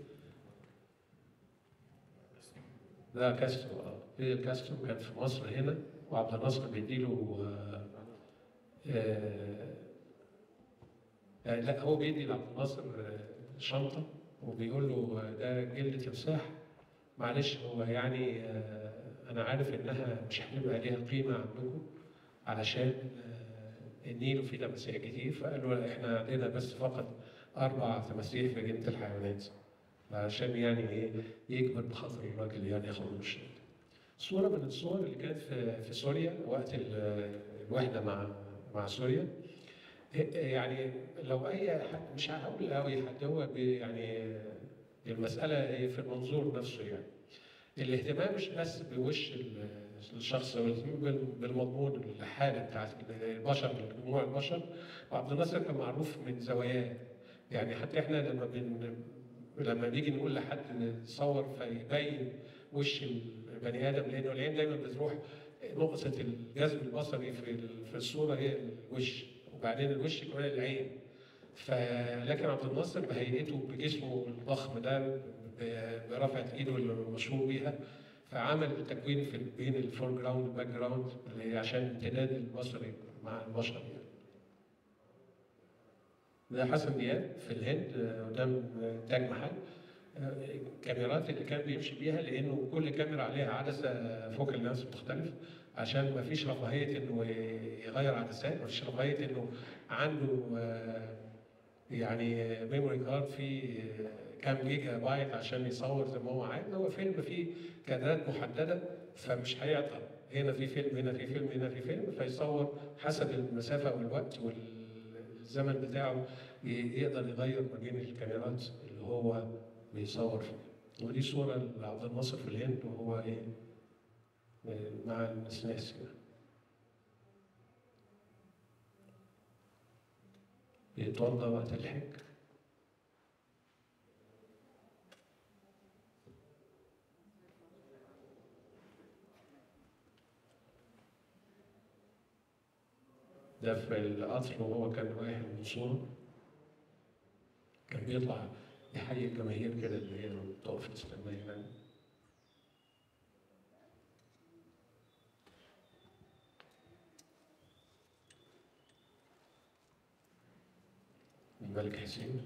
ده كاسترو اه فيدل كاسترو كان في مصر هنا وعبد الناصر بيديله آه آه آه لا هو بيدي لعبد الناصر آه، شنطه وبيقول له آه، ده جلد تمساح معلش هو يعني آه، انا عارف انها مش هتبقى ليها قيمه عندكم علشان آه، النيل فيه تماسيح كتير فقالوا لا، احنا عندنا بس فقط اربع تماسيح في جنينه الحيوانات عشان يعني ايه يكبر بخاطر الراجل يعني ياخد من الشغل. صوره من الصور اللي كانت في في سوريا وقت ال- الوحده مع مع سوريا يعني لو اي حد مش هقول قوي حد هو بي- يعني المساله هي في المنظور نفسه يعني الاهتمام مش بس بوش ال- الشخص هو الاهتمام بال- بالمضمون الحاله بتاعت البشر جموع البشر وعبد الناصر كان معروف من زواياه يعني حتى احنا لما بن لما نيجي نقول لحد صور فيبين وش البني ادم لانه العين دايما بتروح نقطه الجذب البصري في ال- في الصوره هي الوش وبعدين الوش كمان العين فلكن عبد الناصر بهيئته بجسمه الضخم ده ب- برفعه ايده اللي مشهور بيها فعمل تكوين في بين الفور جراوند والباك جراوند اللي هي عشان امتداد البصري مع البشر يعني. ده حسن دياب في الهند آه، قدام آه، تاج محل آه، الكاميرات اللي كان بيمشي بيها لانه كل كاميرا عليها عدسه فوكال لانس مختلف عشان ما فيش رفاهيه انه يغير عدسات ما فيش رفاهيه انه عنده آه، يعني ميموري كارد فيه آه، كام جيجا بايت عشان يصور زي ما هو عايز هو فيلم فيه كادرات محدده فمش هيعطل هنا في فيلم هنا في فيلم هنا في فيلم فيصور حسب المسافه والوقت والزمن بتاعه ي- يقدر يغير ما بين الكاميرات اللي هو بيصور فيها ودي صوره لعبد الناصر في الهند وهو ايه آه، مع الناس كده بيتوضا وقت الحج ده في القطر وهو كان رايح المنصورة كان بيطلع يحيي الجماهير كده اللي هي الطوائف الإسلامية يعني الملك حسين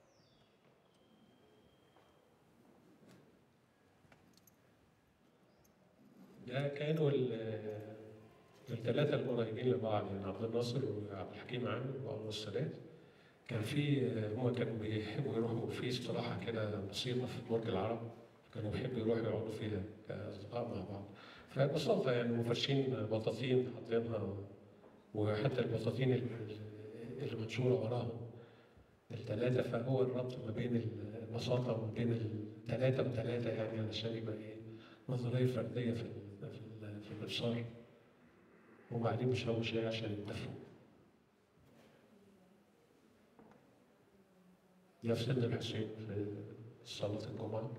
ده كانوا ال- الثلاثة القريبين لبعض يعني عبد الناصر وعبد الحكيم عامر وأنور السادات كان في هم كانوا بيحبوا يروحوا في استراحة كده بسيطة في برج العرب كانوا بيحبوا يروحوا يقعدوا فيها كأصدقاء مع بعض فببساطة يعني مفرشين بطاطين حاطينها وحتى البطاطين اللي اللي منشورة وراهم الثلاثة فهو الربط ما بين البساطة وما بين الثلاثة وثلاثة يعني علشان يبقى إيه نظرية فردية في ال- في ال- في الإبصار وبعدين مش هو شيء عشان يتفقوا ده في سن الحسين في صلاة الجمعة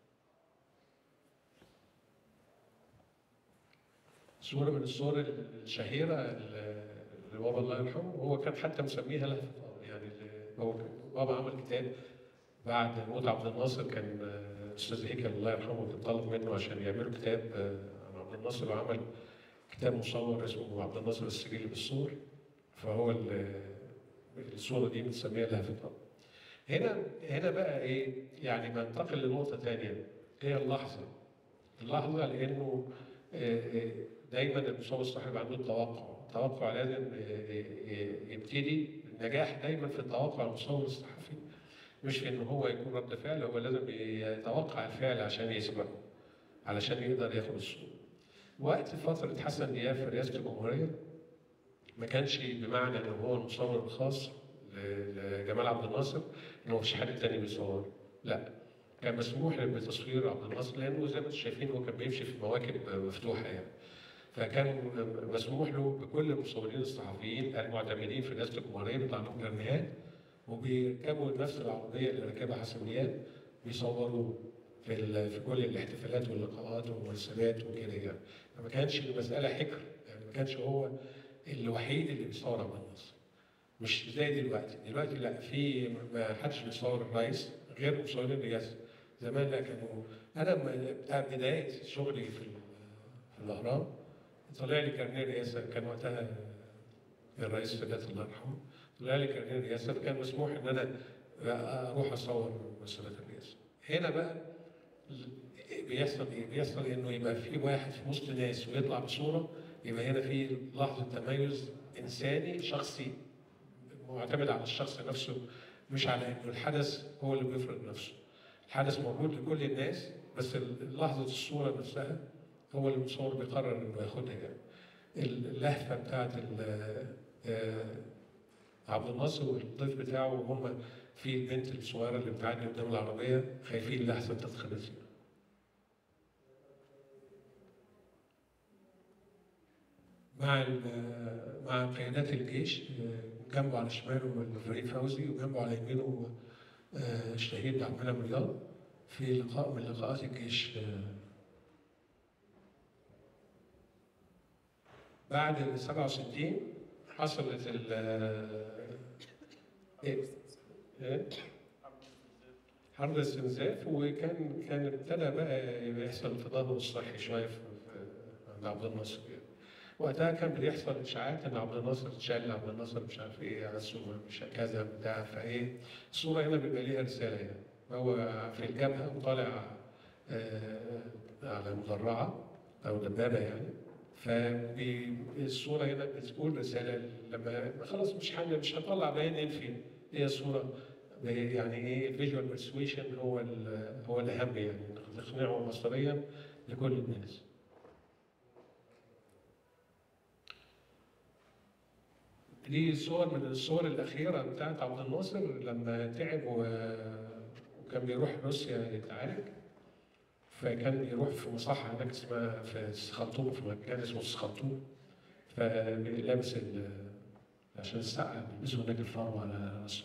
صورة من الصور الشهيرة اللي بابا الله يرحمه هو كان حتى مسميها لها يعني اللي هو كان- بابا عمل كتاب بعد موت عبد الناصر كان آه، استاذ هيكل الله يرحمه كان طلب منه عشان يعملوا كتاب آه، عن عبد الناصر وعمل كتاب مصور اسمه عبد الناصر السجل بالصور فهو ال- الصوره دي بنسميها لها فطره. هنا هنا بقى ايه يعني بنتقل لنقطه ثانيه هي اللحظه اللحظه لانه آه، آه، دايما المصور الصحفي عنده توقع توقع لازم آه، آه، يبتدي النجاح دايما في التوقع المصور الصحفي مش في ان هو يكون رد فعل هو لازم يتوقع الفعل عشان يسبقه علشان يقدر ياخد الصوره وقت فترة حسن دياب في رئاسة الجمهورية ما كانش بمعنى ان هو المصور الخاص ل- لجمال عبد الناصر ان هو مفيش حد تاني بيصور لا كان مسموح بتصوير عبد الناصر لانه زي ما انتم شايفين هو كان بيمشي في مواكب مفتوحه يعني فكان مسموح له بكل المصورين الصحفيين المعتمدين في رئاسه الجمهوريه بيطلع لهم كارنيهات وبيركبوا نفس العربيه اللي راكبها حسن دياب بيصوروه في ال- في كل الاحتفالات واللقاءات والمناسبات وكده يعني فما كانش المساله حكر يعني ما كانش هو الوحيد اللي بيصور عبد الناصر مش زي دلوقتي دلوقتي لا في ما حدش بيصور الرئيس غير مصورين الرئاسه زمان لا كانوا انا م- بتاع بدايه شغلي في ال- في الاهرام طلع لي كارنيه رئاسه كان وقتها الرئيس السادات الله يرحمه طلع لي كارنيه رئاسه فكان مسموح ان انا اروح اصور مسيرات الرئاسه هنا بقى بيحصل ايه؟ بيحصل انه يبقى في واحد في وسط ناس ويطلع بصوره يبقى هنا في لحظه تميز انساني شخصي معتمد على الشخص نفسه مش على انه الحدث هو اللي بيفرض نفسه. الحدث موجود لكل الناس بس ال- لحظه الصوره نفسها هو اللي المصور بيقرر انه ياخدها يعني. اللهفه بتاعت ال- آه، عبد الناصر والضيف بتاعه وهم في البنت الصغيره اللي بتعدي قدام العربيه خايفين لحظه تتخبط فيها. مع ال- مع قيادات الجيش آه، جنبه على شماله فريد فوزي وجنبه على يمينه آه، الشهيد عبد المنعم رياض في لقاء من لقاءات الجيش آه، بعد ال 67 حصلت ال إيه؟ إيه؟ حرب الاستنزاف وكان كان ابتدى بقى يحصل تدهور الصحي شويه في في- عند عبد الناصر يعني. وقتها كان بيحصل اشاعات ان عبد الناصر اتشال عبد الناصر مش عارف ايه عزه مش كذا بتاع فايه الصوره هنا بيبقى ليها رساله يعني هو في الجبهه وطالع آه، على مدرعه او دبابه يعني فالصوره هنا بتقول رساله لما خلاص مش حاجه مش هطلع بيان ينفي هي صوره يعني ايه الفيجوال برسويشن هو ال- هو الاهم يعني تقنعه بصريا لكل الناس. دي صور من الصور الأخيرة بتاعت عبد الناصر لما تعب و- وكان بيروح روسيا يتعالج فكان بيروح في مصحة هناك اسمها في السخنطوم في مكان اسمه السخنطوم فلابس ال- عشان السقا بيلبسوا هناك الفرو على راسهم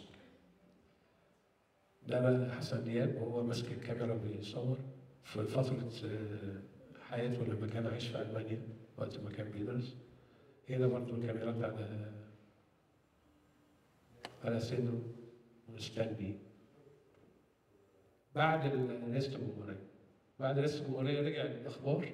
ده بقى حسن دياب وهو ماسك الكاميرا بيصور في فترة آه، حياته لما كان عايش في ألمانيا وقت ما كان بيدرس هنا برضه الكاميرات على على صدره مستني بعد رئاسة الجمهورية بعد رئاسة الجمهورية رجع للأخبار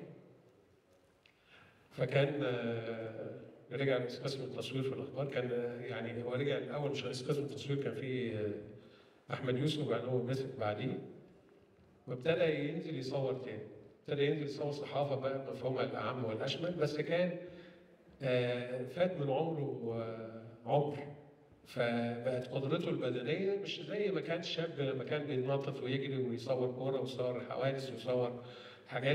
فكان آه، رجع رئيس قسم التصوير في الأخبار كان آه، يعني هو رجع الأول مش رئيس قسم التصوير كان في آه، أحمد يوسف وبعدين هو مسك بعديه وابتدى ينزل يصور تاني ابتدى ينزل يصور صحافة بقى مفهومها الأعم والأشمل بس كان آه، فات من عمره آه، عمر فبقت قدرته البدنيه مش زي ما كان شاب لما كان بيتنطط ويجري ويصور كوره ويصور حوادث ويصور حاجات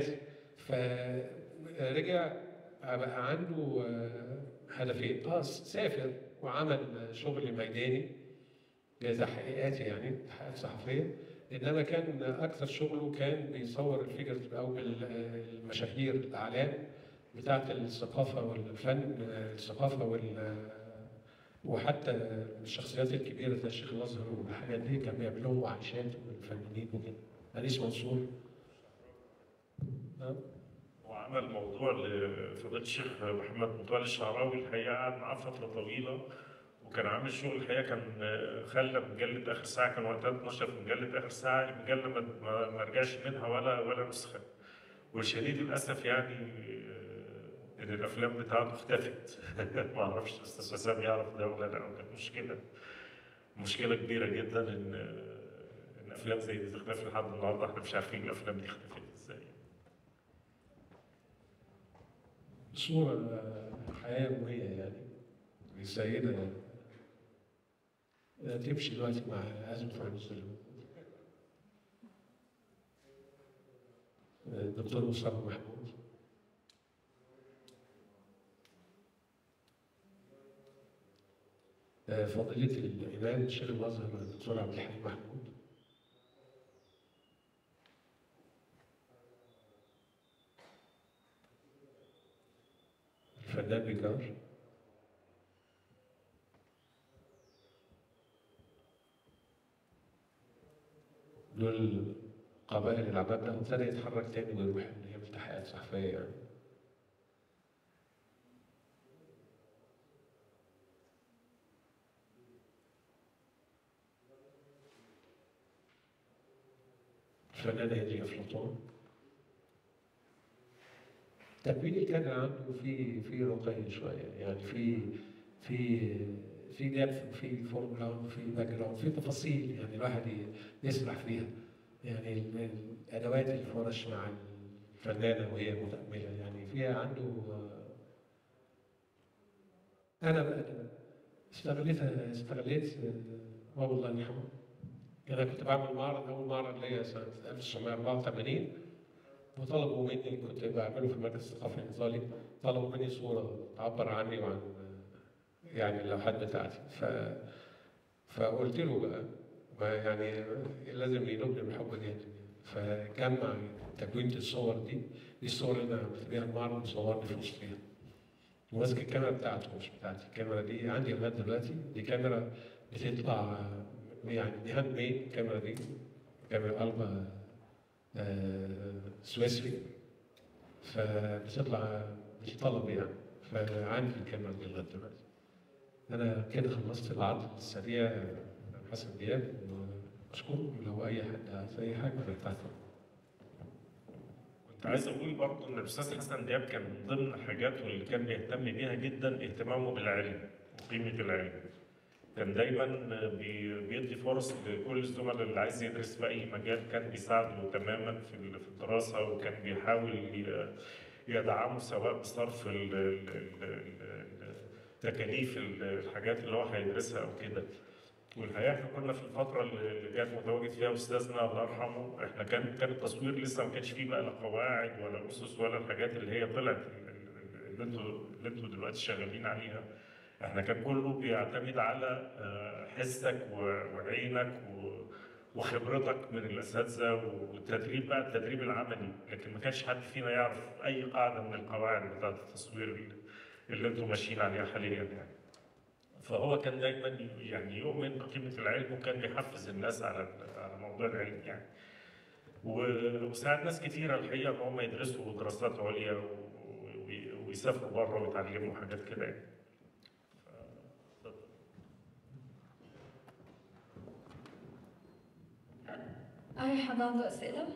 فرجع بقى عنده آه، هدفين اه سافر وعمل شغل ميداني زي تحقيقات يعني تحقيقات صحفيه انما كان اكثر شغله كان بيصور الفيجرز او المشاهير الاعلام بتاعت الثقافه والفن الثقافه وال وحتى الشخصيات الكبيره زي الشيخ الازهر والحاجات دي كان بيعمل لهم وعيشات والفنانين وكده انيس منصور نعم وعمل موضوع لفضيلة الشيخ محمد متولي الشعراوي الحقيقة قعد معاه فترة طويلة وكان عامل شغل الحقيقة كان خلى مجلة آخر ساعة كان وقتها 12 في مجلة آخر ساعة المجلة ما- ما ما رجعش منها ولا ولا نسخة والشديد للأسف يعني آه، إن الأفلام بتاعته اختفت ما أعرفش أستاذ حسام يعرف ده ولا لا كانت مشكلة مشكلة كبيرة جدا إن آه، إن أفلام زي دي تختفي لحد النهاردة إحنا مش عارفين الأفلام دي اختفت إزاي صورة حياة وهي يعني السيدة تمشي دلوقتي مع أزمة فيروز الدكتور مصطفى محمود فضيلة الإمام الشيخ الأزهر الدكتور عبد الحليم محمود الفنان بيجار دول قبائل العباد ده ابتدى يتحرك تاني ويروح يعمل تحقيقات صحفية يعني الفنانة هدية أفلاطون تكوين الكادر عنده في في رقي شويه يعني في في في دبث وفي فور جراوند وفي باك جراوند في تفاصيل يعني الواحد ي- يسرح فيها يعني ال- الادوات الفرش مع الفنانه وهي متامله يعني فيها عنده آه، انا بقى استغليت استغليت آه، بابا الله يرحمه انا كنت بعمل معرض اول معرض ليا سنه 1984 وطلبوا مني كنت بعمله في المركز الثقافي الايطالي طلبوا مني صوره تعبر عني وعن يعني اللوحات بتاعتي ف فقلت له بقى ما يعني لازم ينوبني بالحب جدا فجمع تكوينة الصور دي دي الصور اللي انا عملت بيها المعرض وصورني في وسطها وماسك الكاميرا بتاعته مش بتاعتي الكاميرا دي عندي لغايه دلوقتي دي كاميرا بتطلع يعني هاند ميد الكاميرا دي كاميرا البا آه، سويسري فبتطلع بتطلب يعني فعندي الكاميرا دي لغايه دلوقتي انا كده خلصت العرض السريع حسن دياب واشكركم لو اي حد عايز اي حاجه بتاعته كنت عايز اقول برضه ان الاستاذ حسن دياب كان من ضمن حاجاته اللي كان بيهتم بيها جدا اهتمامه بالعلم وقيمه العلم. كان دايما بي- بيدي فرص لكل الزملاء اللي عايز يدرس في اي مجال كان بيساعده تماما في ال- في الدراسه وكان بيحاول ي- يدعمه سواء بصرف ال- ال- ال- ال- تكاليف ال- الحاجات اللي هو هيدرسها او كده. والحقيقه احنا كنا في الفتره اللي اللي كان متواجد فيها استاذنا الله يرحمه احنا كان كان التصوير لسه ما كانش فيه بقى لا قواعد ولا اسس ولا الحاجات اللي هي طلعت ال- ال- اللي انتوا اللي انتوا دلوقتي شغالين عليها احنا كان كله بيعتمد على آه، حسك و- وعينك و- وخبرتك من الاساتذه والتدريب بقى التدريب العملي لكن ما كانش حد فينا يعرف اي قاعده من القواعد بتاعت التصوير اللي- اللي انتوا ماشيين عليها حاليا يعني فهو كان دايما يعني يؤمن بقيمه العلم وكان بيحفز الناس على على موضوع العلم يعني و- وساعد ناس كتيرة الحقيقة إن هم يدرسوا دراسات عليا و- وي- ويسافروا بره ويتعلموا حاجات كده يعني. ف- أي حدا عنده أسئلة؟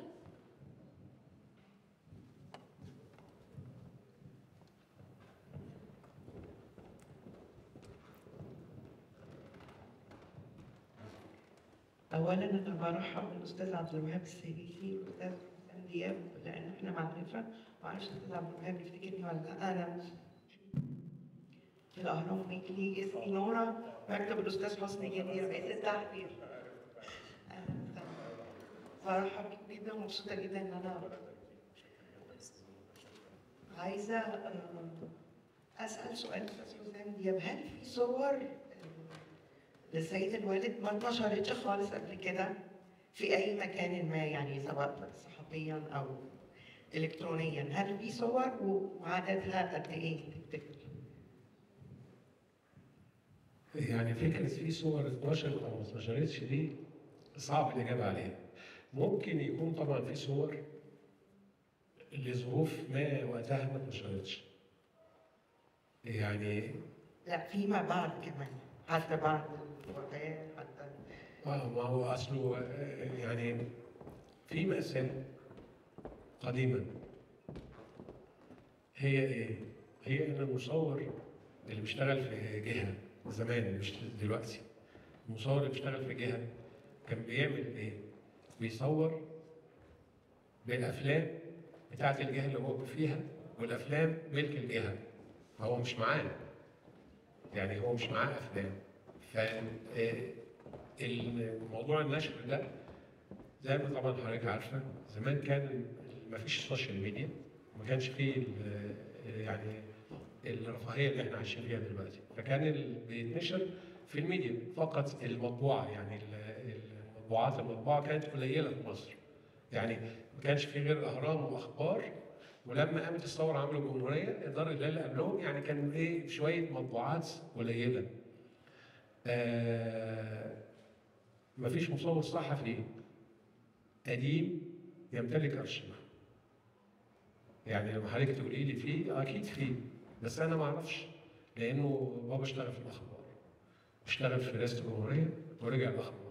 اولا انا برحب بالاستاذ عبد الوهاب السيدي والاستاذ حسين دياب لان احنا معرفه معرفش الاستاذ عبد الوهاب يفتكرني ولا لا انا في الاهرام ويكلي اسمي نورا مكتب الاستاذ حسني جدير رئيس التحرير أنا برحب بيك جدا ومبسوطه جدا ان انا عايزه آه، اسال سؤال استاذ حسام دياب هل في صور آه، للسيد الوالد ما اتنشرتش خالص قبل كده في اي مكان ما يعني سواء صحفيا او الكترونيا هل في صور وعددها قد ايه تفتكر؟ يعني فكرة في صور اتنشرت أو ما اتنشرتش دي صعب الإجابة عليها. ممكن يكون طبعا في صور لظروف ما وقتها ما اتنشرتش. يعني لا فيما بعد كمان حتى بعد الوفاه حتى اه ما هو اصله آه، يعني في مأساة قديما هي ايه؟ هي ان المصور اللي بيشتغل في جهة زمان مش دلوقتي المصور اللي بيشتغل في جهة كان بيعمل ايه؟ بيصور بالافلام بتاعت الجهة اللي هو فيها والافلام ملك الجهة فهو مش معاه يعني هو مش معاه افلام ف آه، الموضوع النشر ده زي ما طبعا حضرتك عارفه زمان كان ما فيش سوشيال ميديا ما كانش فيه ال- يعني الرفاهيه اللي احنا عايشين فيها دلوقتي فكان اللي بيتنشر في الميديا فقط المطبوعه يعني ال- المطبوعات المطبوعه كانت قليله في مصر يعني ما كانش في غير اهرام واخبار ولما قامت الثوره عملوا جمهوريه الدار اللي قبلهم يعني كان ايه شويه مطبوعات قليله آه مفيش مصور صحفي قديم يمتلك ارشيف يعني لما حضرتك تقولي لي فيه اكيد فيه بس انا ما اعرفش لانه بابا اشتغل في الاخبار اشتغل في رئاسه الجمهوريه ورجع الاخبار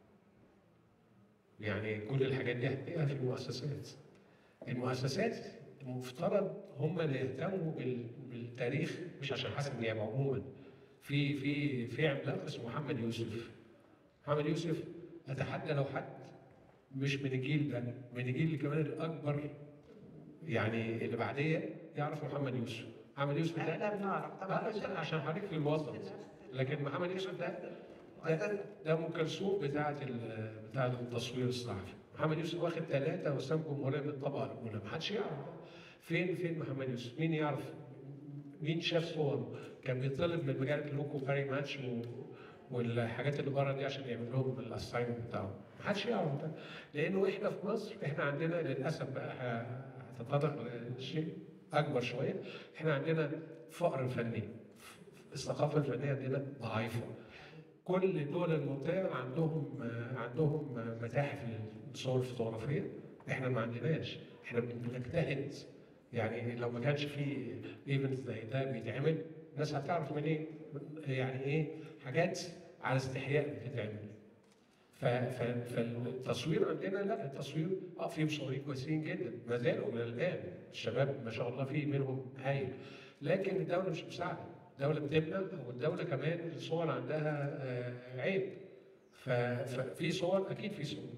يعني كل الحاجات دي هتلاقيها في المؤسسات المؤسسات المفترض هم اللي يهتموا بال- بالتاريخ مش عشان حسن دياب عموما في في في عملاق اسمه محمد يوسف محمد يوسف اتحدى لو حد مش من الجيل ده من الجيل اللي كمان الاكبر يعني اللي بعديه يعرف محمد يوسف محمد يوسف ده احنا بنعرف طبعا عشان عشان حضرتك في الموظف لكن محمد يوسف ده ده, ده ام كلثوم بتاعه ال- بتاعه التصوير الصحفي محمد يوسف واخد ثلاثه وسام جمهوريه من الطبقه الاولى ما حدش يعرف فين فين محمد يوسف مين يعرف مين شاف صور كان بيطلب من مجله لوكو باري ماتش و... والحاجات اللي بره دي عشان يعمل لهم الاساينمنت بتاعهم ما حدش يعرف ده لانه احنا في مصر احنا عندنا للاسف بقى ه- هتتطرق لشيء اكبر شويه احنا عندنا فقر فني الثقافه الفنيه عندنا ضعيفه كل دول المنطقه عندهم عندهم متاحف للصور الفوتوغرافيه احنا ما عندناش احنا بنجتهد يعني لو ما كانش في ايفنت زي ده بيتعمل الناس هتعرف منين يعني ايه حاجات على استحياء بتتعمل ف- ف- فالتصوير عندنا لا التصوير اه في مصورين كويسين جدا ما زالوا الى الان الشباب ما شاء الله في منهم هايل لكن الدوله مش مساعده الدوله بتمنع والدوله كمان الصور عندها آه، عيب ف- ففي صور اكيد في صور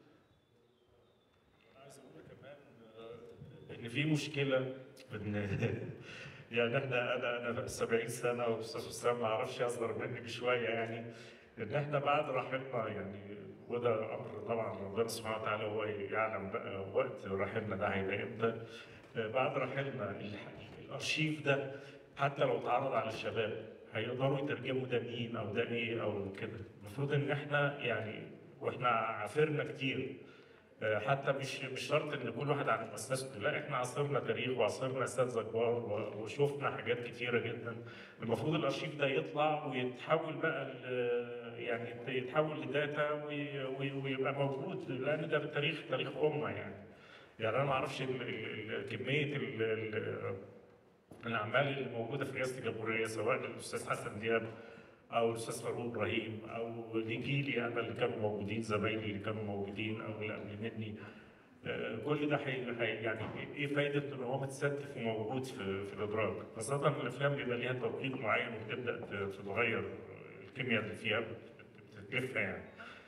عايز اقول كمان آه، ان في مشكله ان يعني احنا انا انا 70 سنه واستاذ حسام ما اعرفش اصغر مني بشويه يعني ان احنا بعد رحيلنا يعني وده امر طبعا ربنا سبحانه وتعالى هو يعلم بقى وقت رحيلنا ده هيبقى امتى آه، بعد رحيلنا الح- الارشيف ده حتى لو اتعرض على الشباب هيقدروا يترجموا ده مين او ده ايه او كده المفروض ان احنا يعني واحنا عافرنا كتير آه، حتى مش مش شرط ان كل واحد عن مؤسسته لا احنا عاصرنا تاريخ وعاصرنا اساتذه كبار و- وشفنا حاجات كتيره جدا المفروض الارشيف ده يطلع ويتحول بقى ل- يعني يتحول لداتا وي- وي- ويبقى موجود لان ده تاريخ تاريخ امه يعني يعني انا ما اعرفش ال- ال- ال- كميه ال- ال- الاعمال اللي موجوده في رئاسه الجمهوريه سواء للاستاذ حسن دياب او الاستاذ فاروق ابراهيم او لجيلي انا اللي كانوا موجودين زمايلي اللي كانوا موجودين او اللي قبل مني آه، كل ده حي... حي... يعني ايه فايده ان هو متستف وموجود في في الادراج خاصه الافلام بيبقى ليها توقيت معين وبتبدا ت- تتغير الكيمياء اللي فيها بت- بتلف يعني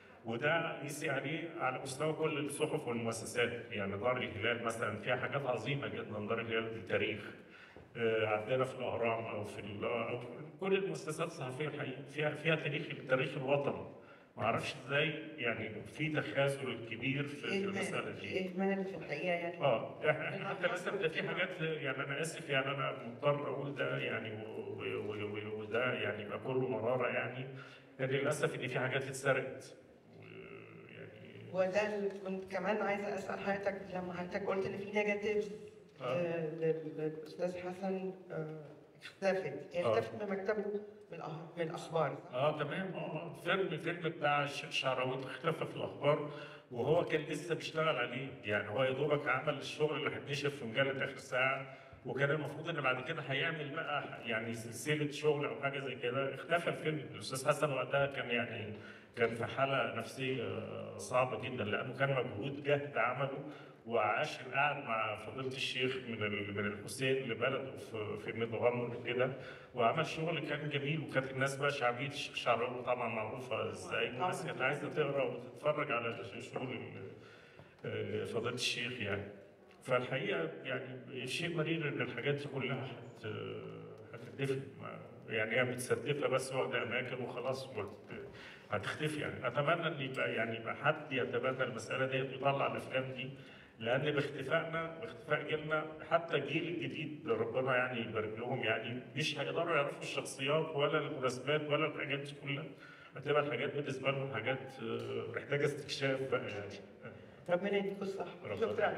وده يسي عليه على مستوى كل الصحف والمؤسسات يعني دار الهلال مثلا فيها حاجات عظيمه جدا دار الهلال بالتاريخ آه، عندنا في الاهرام او في ال- أو في كل المؤسسات الصحفيه الحقيقه فيها فيها تاريخ تاريخ الوطن ما اعرفش ازاي يعني في تخاذل كبير في في المساله دي اهمال في الحقيقه يعني اه احنا حتى مثلا ده في حاجات يعني انا اسف يعني انا مضطر اقول ده يعني و- و- و- وده يعني يبقى كله مراره يعني لان للاسف ان في حاجات اتسرقت و- يعني وده اللي كنت كمان عايزه اسال حضرتك لما حضرتك قلت ان في نيجاتيفز آه. للاستاذ حسن آه، اختفت هي آه. اختفت من مكتبه من الأخ- من الاخبار صح؟ اه تمام اه فيلم فيلم بتاع ش- شعراوي اختفى في الاخبار وهو كان لسه بيشتغل عليه يعني هو يا دوبك عمل الشغل اللي هيتنشر في مجله اخر ساعه وكان المفروض ان بعد كده هيعمل بقى يعني سلسله شغل او حاجه زي كده اختفى الفيلم الاستاذ حسن وقتها كان يعني كان في حاله نفسيه صعبه جدا لانه كان مجهود جهد عمله وعاش قاعد مع فضيله الشيخ من ال- من الحسين لبلده في في متغمر كده وعمل شغل كان جميل وكانت الناس بقى شعبيه الشيخ شعراوي طبعا معروفه ازاي الناس كانت عايزه تقرا وتتفرج على شغل ال- آه، فضيله الشيخ يعني فالحقيقه يعني شيء مرير ان الحاجات دي كلها هت هتختفي ما- يعني هي متستفه بس واخده اماكن وخلاص وهت- هتختفي يعني اتمنى ان يبقى يعني يبقى حد يتبنى المساله دي ويطلع الافلام دي لان باختفائنا باختفاء جيلنا حتى الجيل الجديد ربنا يعني يبارك لهم يعني مش هيقدروا يعرفوا الشخصيات ولا المناسبات ولا الحاجات دي كلها هتبقى الحاجات بالنسبه لهم حاجات آه، محتاجه استكشاف بقى يعني ربنا يديكوا الصحه ربنا شكرا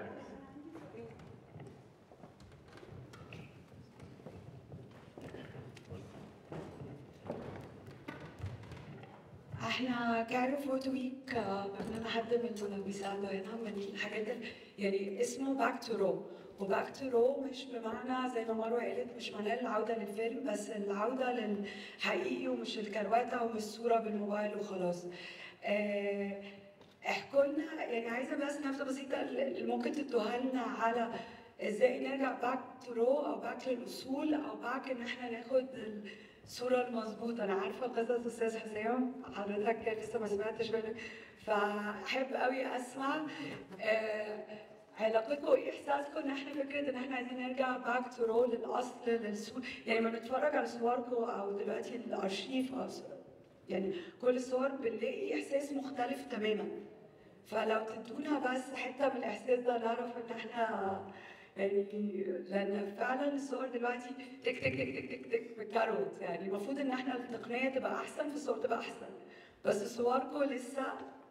احنا كايرو فوتو ويك بدنا نقدم الملابسات هنا من الحاجات ال- يعني اسمه باك تو رو وباك تو رو مش بمعنى زي ما مروه قالت مش معناه العوده للفيلم بس العوده للحقيقي ومش الكروته ومش صوره بالموبايل وخلاص. آه، احكوا لنا يعني عايزه بس نبذه بسيطه اللي ممكن تدوها لنا على ازاي نرجع باك تو رو او باك للاصول او باك ان احنا ناخد الصوره المظبوطه انا عارفه قصص استاذ حسام حضرتك لسه ما سمعتش منك فاحب قوي اسمع آه علاقتكم وايه احساسكم ان احنا فكره ان احنا عايزين نرجع باك تو رو للاصل للصور يعني لما نتفرج على صوركم او دلوقتي الارشيف او صور- يعني كل الصور بنلاقي احساس مختلف تماما فلو تدونا بس حته من الاحساس ده نعرف ان احنا يعني لان فعلا الصور دلوقتي تك تك تك تك تك تك بالكاروت يعني المفروض ان احنا التقنيه تبقى احسن في الصور تبقى احسن بس صوركم لسه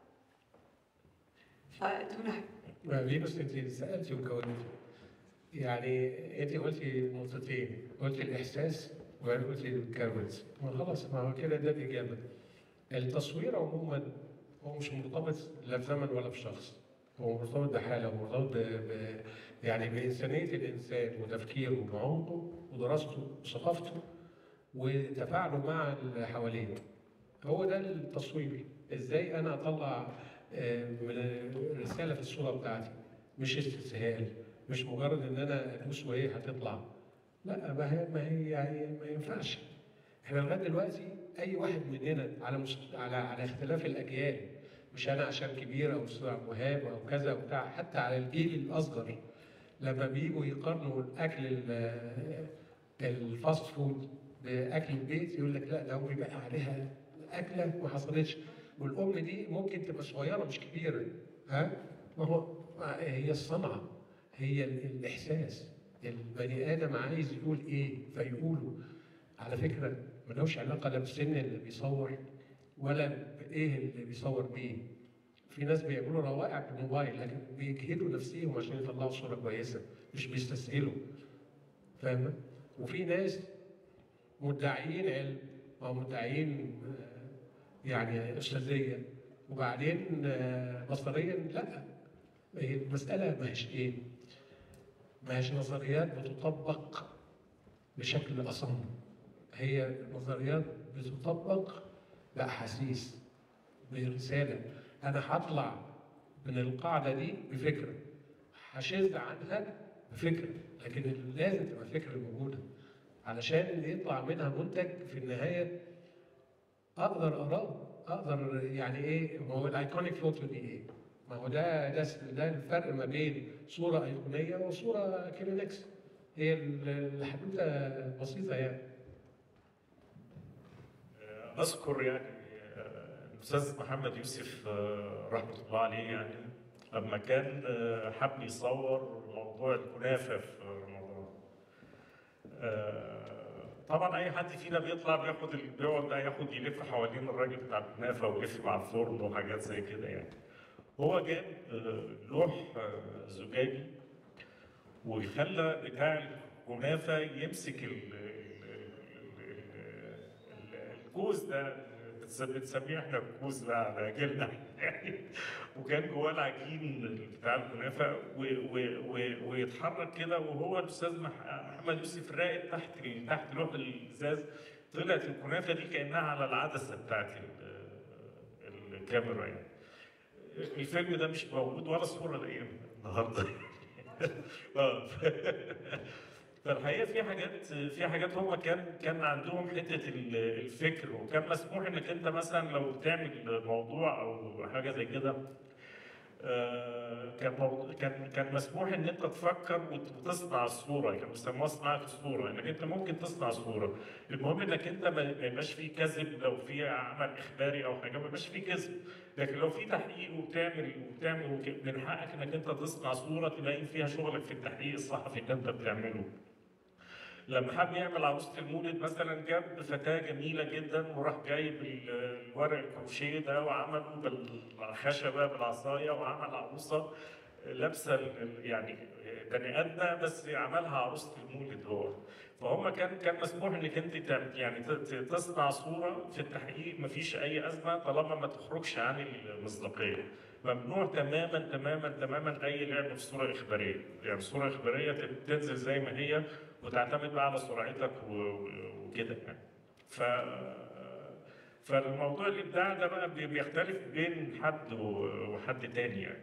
فادونا ما فينوس انت سالتي وجاوبتي يعني انت قلتي نقطتين قلتي الاحساس وبعدين قلتي الكاروت ما خلاص ما هو كده ده الاجابه التصوير عموما هو مش مرتبط لا بزمن ولا بشخص هو مرتبط بحاله هو مرتبط ب... ب... يعني بانسانيه الانسان وتفكيره وعمقه ودراسته وثقافته وتفاعله مع اللي حواليه هو ده التصوير ازاي انا اطلع آه، من رساله في الصوره بتاعتي مش استسهال مش مجرد ان انا ادوس وهي هتطلع لا ما هي ما هي يعني ما ينفعش احنا لغايه دلوقتي اي واحد مننا على مست... على على اختلاف الاجيال مش انا عشان كبير او أستاذ مهاب او كذا وبتاع حتى على الجيل الاصغر لما بيجوا يقارنوا الاكل ال- الفاست فود باكل البيت يقول لك لا ده امي بقى عليها اكله ما حصلتش والام دي ممكن تبقى صغيره مش كبيره ها ما هو هي الصنعه هي ال- الاحساس البني ادم عايز يقول ايه فيقوله على فكره ملوش علاقه لا بالسن اللي بيصور ولا بايه اللي بيصور بيه في في ناس بيعملوا روائع بالموبايل لكن بيجهدوا نفسيهم عشان يطلعوا صوره كويسه مش بيستسهلوا فاهم وفي ناس مدعيين علم او مدعيين آه، يعني استاذيه وبعدين آه، بصريا لا هي المساله ما هيش ايه ما هيش نظريات بتطبق بشكل اصم هي نظريات بتطبق باحاسيس برساله انا هطلع من القاعده دي بفكره هشذ عنها بفكره لكن لازم تبقى الفكره موجوده علشان يطلع منها منتج في النهايه اقدر اراه اقدر يعني ايه ما هو الايكونيك فوتو دي ايه؟ ما هو ده ده ده الفرق ما بين صوره ايقونيه وصوره كينونكس هي الحدوته بسيطه يعني اذكر يعني آه، الاستاذ محمد يوسف آه، رحمه الله عليه يعني لما كان آه، حب يصور موضوع الكنافه في رمضان آه، طبعا اي حد فينا بيطلع بياخد ال- بيقعد بقى ياخد يلف حوالين الراجل بتاع الكنافه ويلف مع الفرن وحاجات زي كده يعني هو جاب آه، لوح آه، زجاجي وخلى بتاع الكنافه يمسك ال- ال- ال- ال- الكوز ده بتس- بنسميه احنا الكوز بقى على جيلنا يعني وكان جواه العجين بتاع الكنافه و- و- و- ويتحرك كده وهو الاستاذ مح- محمد يوسف راقد تحت ال- تحت لوح الازاز طلعت الكنافه دي كانها على العدسه بتاعت ال- الكاميرا يعني الفيلم ده مش موجود ولا صوره لاقيها النهارده اه فالحقيقه في حاجات في حاجات هم كان كان عندهم حته ال- الفكر وكان مسموح انك انت مثلا لو بتعمل موضوع او حاجه زي كده آه، كان موضوع- كان كان مسموح ان انت تفكر وت- وتصنع الصوره كانوا بيسموها صناعه الصوره انك انت ممكن تصنع صوره المهم انك انت ما ما يبقاش فيه كذب لو في عمل اخباري او حاجه ما يبقاش فيه كذب لكن لو في تحقيق وبتعمل وبتعمل وك- من حقك انك انت تصنع صوره تبين فيها شغلك في التحقيق الصحفي اللي انت بتعمله لما حب يعمل عروسه المولد مثلا جاب فتاه جميله جدا وراح جايب ال- الورق الكروشيه ده وعمله بالخشبه بالعصايه وعمل عروسه لابسه ال- ال- يعني بني ادمه بس عملها عروسه المولد هو فهم كان كان مسموح انك انت تعمل- يعني ت- ت- تصنع صوره في التحقيق مفيش اي ازمه طالما ما تخرجش عن المصداقيه ممنوع تماما تماما تماما اي لعب في صوره اخباريه يعني صوره اخباريه تن- تنزل زي ما هي وتعتمد بقى على سرعتك و- و- وكده يعني ف فالموضوع الابداع ده بقى بي- بيختلف بين حد و- وحد تاني يعني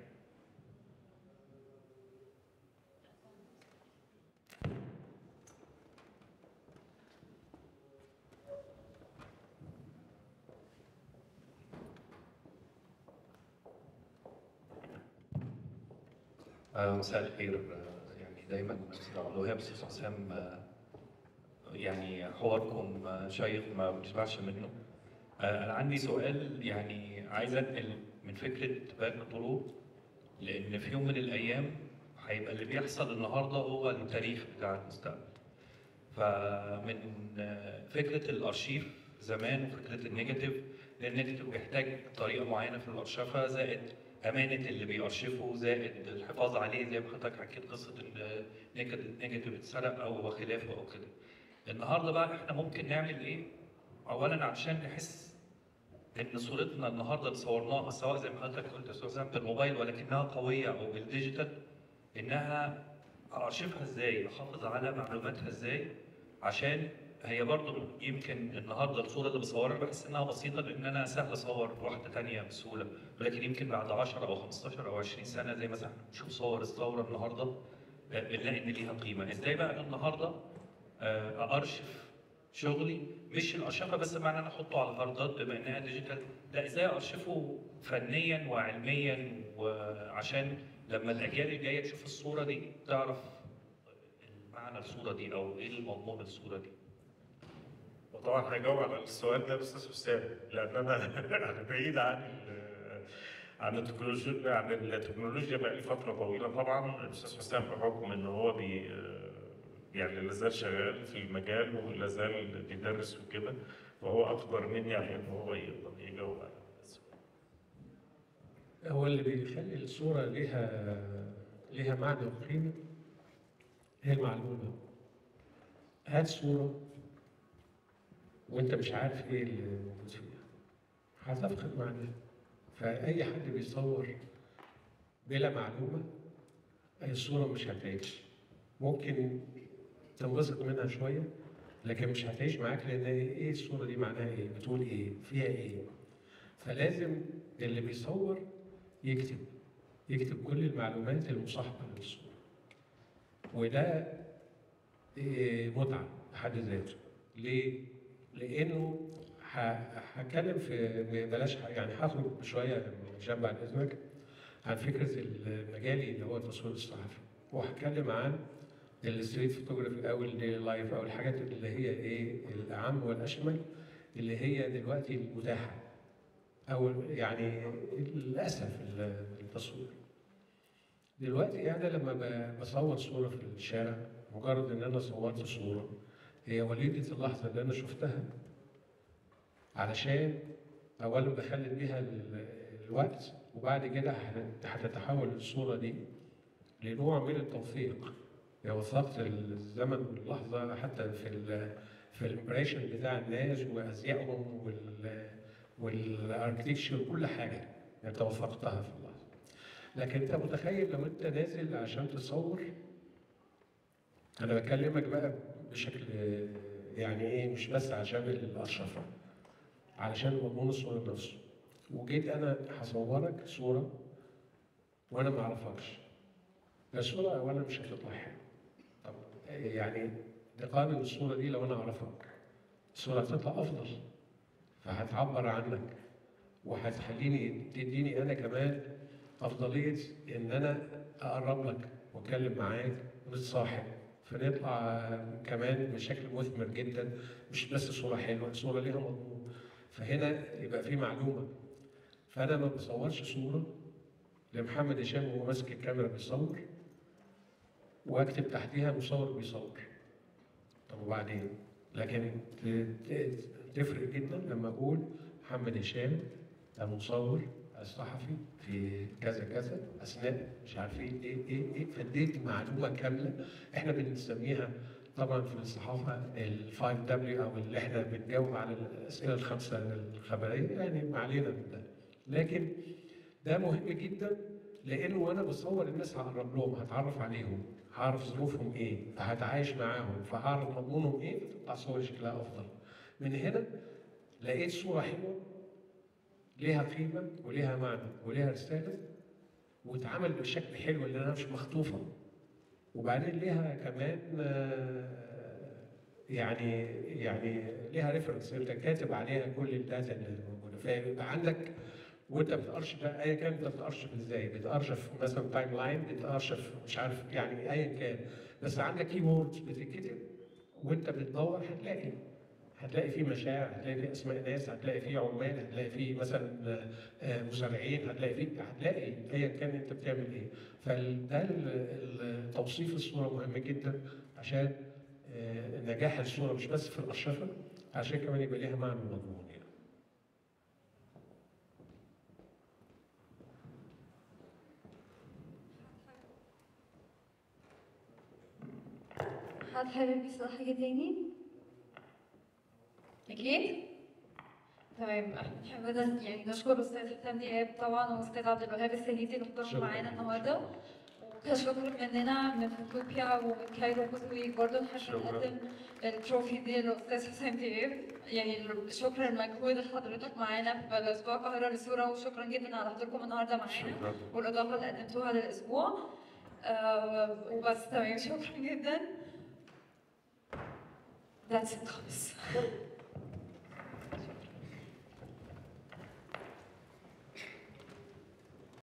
آه، مساء الخير آه، يعني دايما استاذ عبد الوهاب استاذ حسام آه، يعني حواركم آه، شيق ما بنشبعش منه آه، انا عندي سؤال يعني عايز انقل من فكره باك طرق لان في يوم من الايام هيبقى اللي بيحصل النهارده هو التاريخ بتاع المستقبل فمن آه، فكره الارشيف زمان وفكره النيجاتيف لان النيجاتيف بيحتاج طريقه معينه في الارشفه زائد امانه اللي بيأرشفه زائد الحفاظ عليه زي ما حضرتك حكيت قصه ان نيجاتيف اتسرق او خلافه او كده. النهارده بقى احنا ممكن نعمل ايه؟ اولا عشان نحس ان صورتنا النهارده اللي صورناها سواء زي ما حضرتك قلت يا استاذ حسام بالموبايل ولكنها قويه او بالديجيتال انها ارشفها ازاي؟ احافظ على معلوماتها ازاي؟ عشان هي برضه يمكن النهارده الصوره اللي بصورها بحس انها بسيطه لان انا سهل اصور واحده تانية بسهوله ولكن يمكن بعد 10 او 15 او 20 سنه زي مثلا نشوف صور الثوره النهارده آه، بنلاقي ان ليها قيمه ازاي بقى انا النهارده آه، ارشف شغلي مش الارشفه بس معنى انا احطه على هاردات بما انها ديجيتال لا ازاي ارشفه فنيا وعلميا وعشان لما الاجيال الجايه تشوف الصوره دي تعرف معنى الصوره دي او ايه المضمون الصوره دي وطبعا هجاوب على السؤال ده استاذ حسام لان انا انا بعيد عن ال- عن التكنولوجيا عن التكنولوجيا بقى لي فتره طويله طبعا الاستاذ حسام بحكم ان هو بي يعني لا زال شغال في المجال ولا زال بيدرس وكده فهو اكبر مني على ان هو يقدر يجاوب على السؤال هو اللي بيخلي الصورة ليها ليها معنى وقيمة هي المعلومة هات صورة وانت مش عارف ايه اللي موجود فيها هتفقد معناها فأي حد بيصور بلا معلومة أي الصورة مش هتعيش ممكن تنبسط منها شوية لكن مش هتعيش معاك لأن ايه الصورة دي معناها ايه بتقول ايه فيها ايه فلازم اللي بيصور يكتب يكتب كل المعلومات المصاحبة للصورة وده إيه، متعة بحد ذاته ليه؟ لأنه ه- هتكلم في بلاش ه- يعني هخرج شوية من جنب عن إذنك عن فكرة المجالي اللي هو التصوير الصحفي وهتكلم عن الستريت فوتوغرافي أو الديلي لايف أو الحاجات اللي هي إيه الأعم والأشمل اللي هي دلوقتي المتاحة او يعني للاسف التصوير دلوقتي يعني لما ب- بصور صوره في الشارع مجرد ان انا صورت صوره هي وليده اللحظه اللي انا شفتها علشان اولا بخلي بيها ال- الوقت وبعد كده هت- هتتحول الصوره دي لنوع من التوثيق يعني وثقت الزمن واللحظه حتى في ال في الامبريشن بتاع الناس وازيائهم وال والاركتكشر وكل حاجه انت وثقتها في اللحظه لكن انت متخيل لو انت نازل عشان تصور انا بكلمك بقى بشكل آه، يعني ايه مش بس عشان الاشرفه علشان مضمون الصوره نفسه وجيت انا هصورك صوره وانا ما اعرفكش الصوره اولا مش هتطلع حلوه طب آه، يعني نقارن الصوره دي لو انا اعرفك الصوره هتطلع افضل فهتعبر عنك وهتخليني تديني انا كمان افضليه ان انا اقرب لك واتكلم معاك ونتصاحب فنطلع كمان بشكل مثمر جدا مش بس صوره حلوه صوره ليها مضمون فهنا يبقى في معلومه فانا ما بصورش صوره لمحمد هشام وهو ماسك الكاميرا بيصور واكتب تحتيها مصور بيصور طب وبعدين لكن ت- ت- تفرق جدا لما اقول محمد هشام المصور الصحفي في كذا كذا اثناء مش عارفين ايه ايه ايه فاديت معلومه كامله احنا بنسميها طبعا في الصحافه ال 5 دبليو او اللي احنا بنجاوب على الاسئله الخمسه الخبريه يعني ما علينا من ده لكن ده مهم جدا لانه وانا بصور الناس هقرب لهم هتعرف عليهم هعرف ظروفهم ايه فهتعايش معاهم فهعرف مضمونهم ايه فتطلع صور شكلها افضل من هنا لقيت صوره حلوه ليها قيمه وليها معنى وليها رساله واتعمل بشكل حلو لانها مش مخطوفه وبعدين ليها كمان آه، يعني يعني ليها ريفرنس انت كاتب عليها كل الداتا اللي موجوده فيبقى عندك وانت بتارشف بقى ايا كان انت بتارشف ازاي بتارشف مثلا تايم لاين بتارشف مش عارف يعني ايا كان بس عندك كي ووردز بتتكتب وانت بتدور هتلاقي هتلاقي فيه مشاعر هتلاقي فيه اسماء ناس هتلاقي فيه عمال هتلاقي فيه مثلا آه، آه، مزارعين هتلاقي فيه هتلاقي ايا كان انت بتعمل ايه فده ال- ال- توصيف الصوره مهم جدا عشان آه، نجاح الصوره مش بس في الارشفه عشان كمان يبقى ليها معنى مضمون يعني. حد حابب يسأل حاجة تاني؟ أكيد؟ تمام احنا نحب يعني نشكر أستاذ حسام دياب طبعا وأستاذ عبد الوهاب السليتي اللي حضروا شكراً. معانا النهارده كشكر مننا من كوبيا ومن كايرو بوزويك برضه نحب شكراً. نقدم التروفي دي للأستاذ حسام دياب يعني شكرا لمجهود حضرتك معانا في الأسبوع القاهرة للصورة وشكرا جدا على حضوركم النهارده معانا شكرا والإضافة اللي قدمتوها للأسبوع آه وبس تمام شكرا جدا That's it خلاص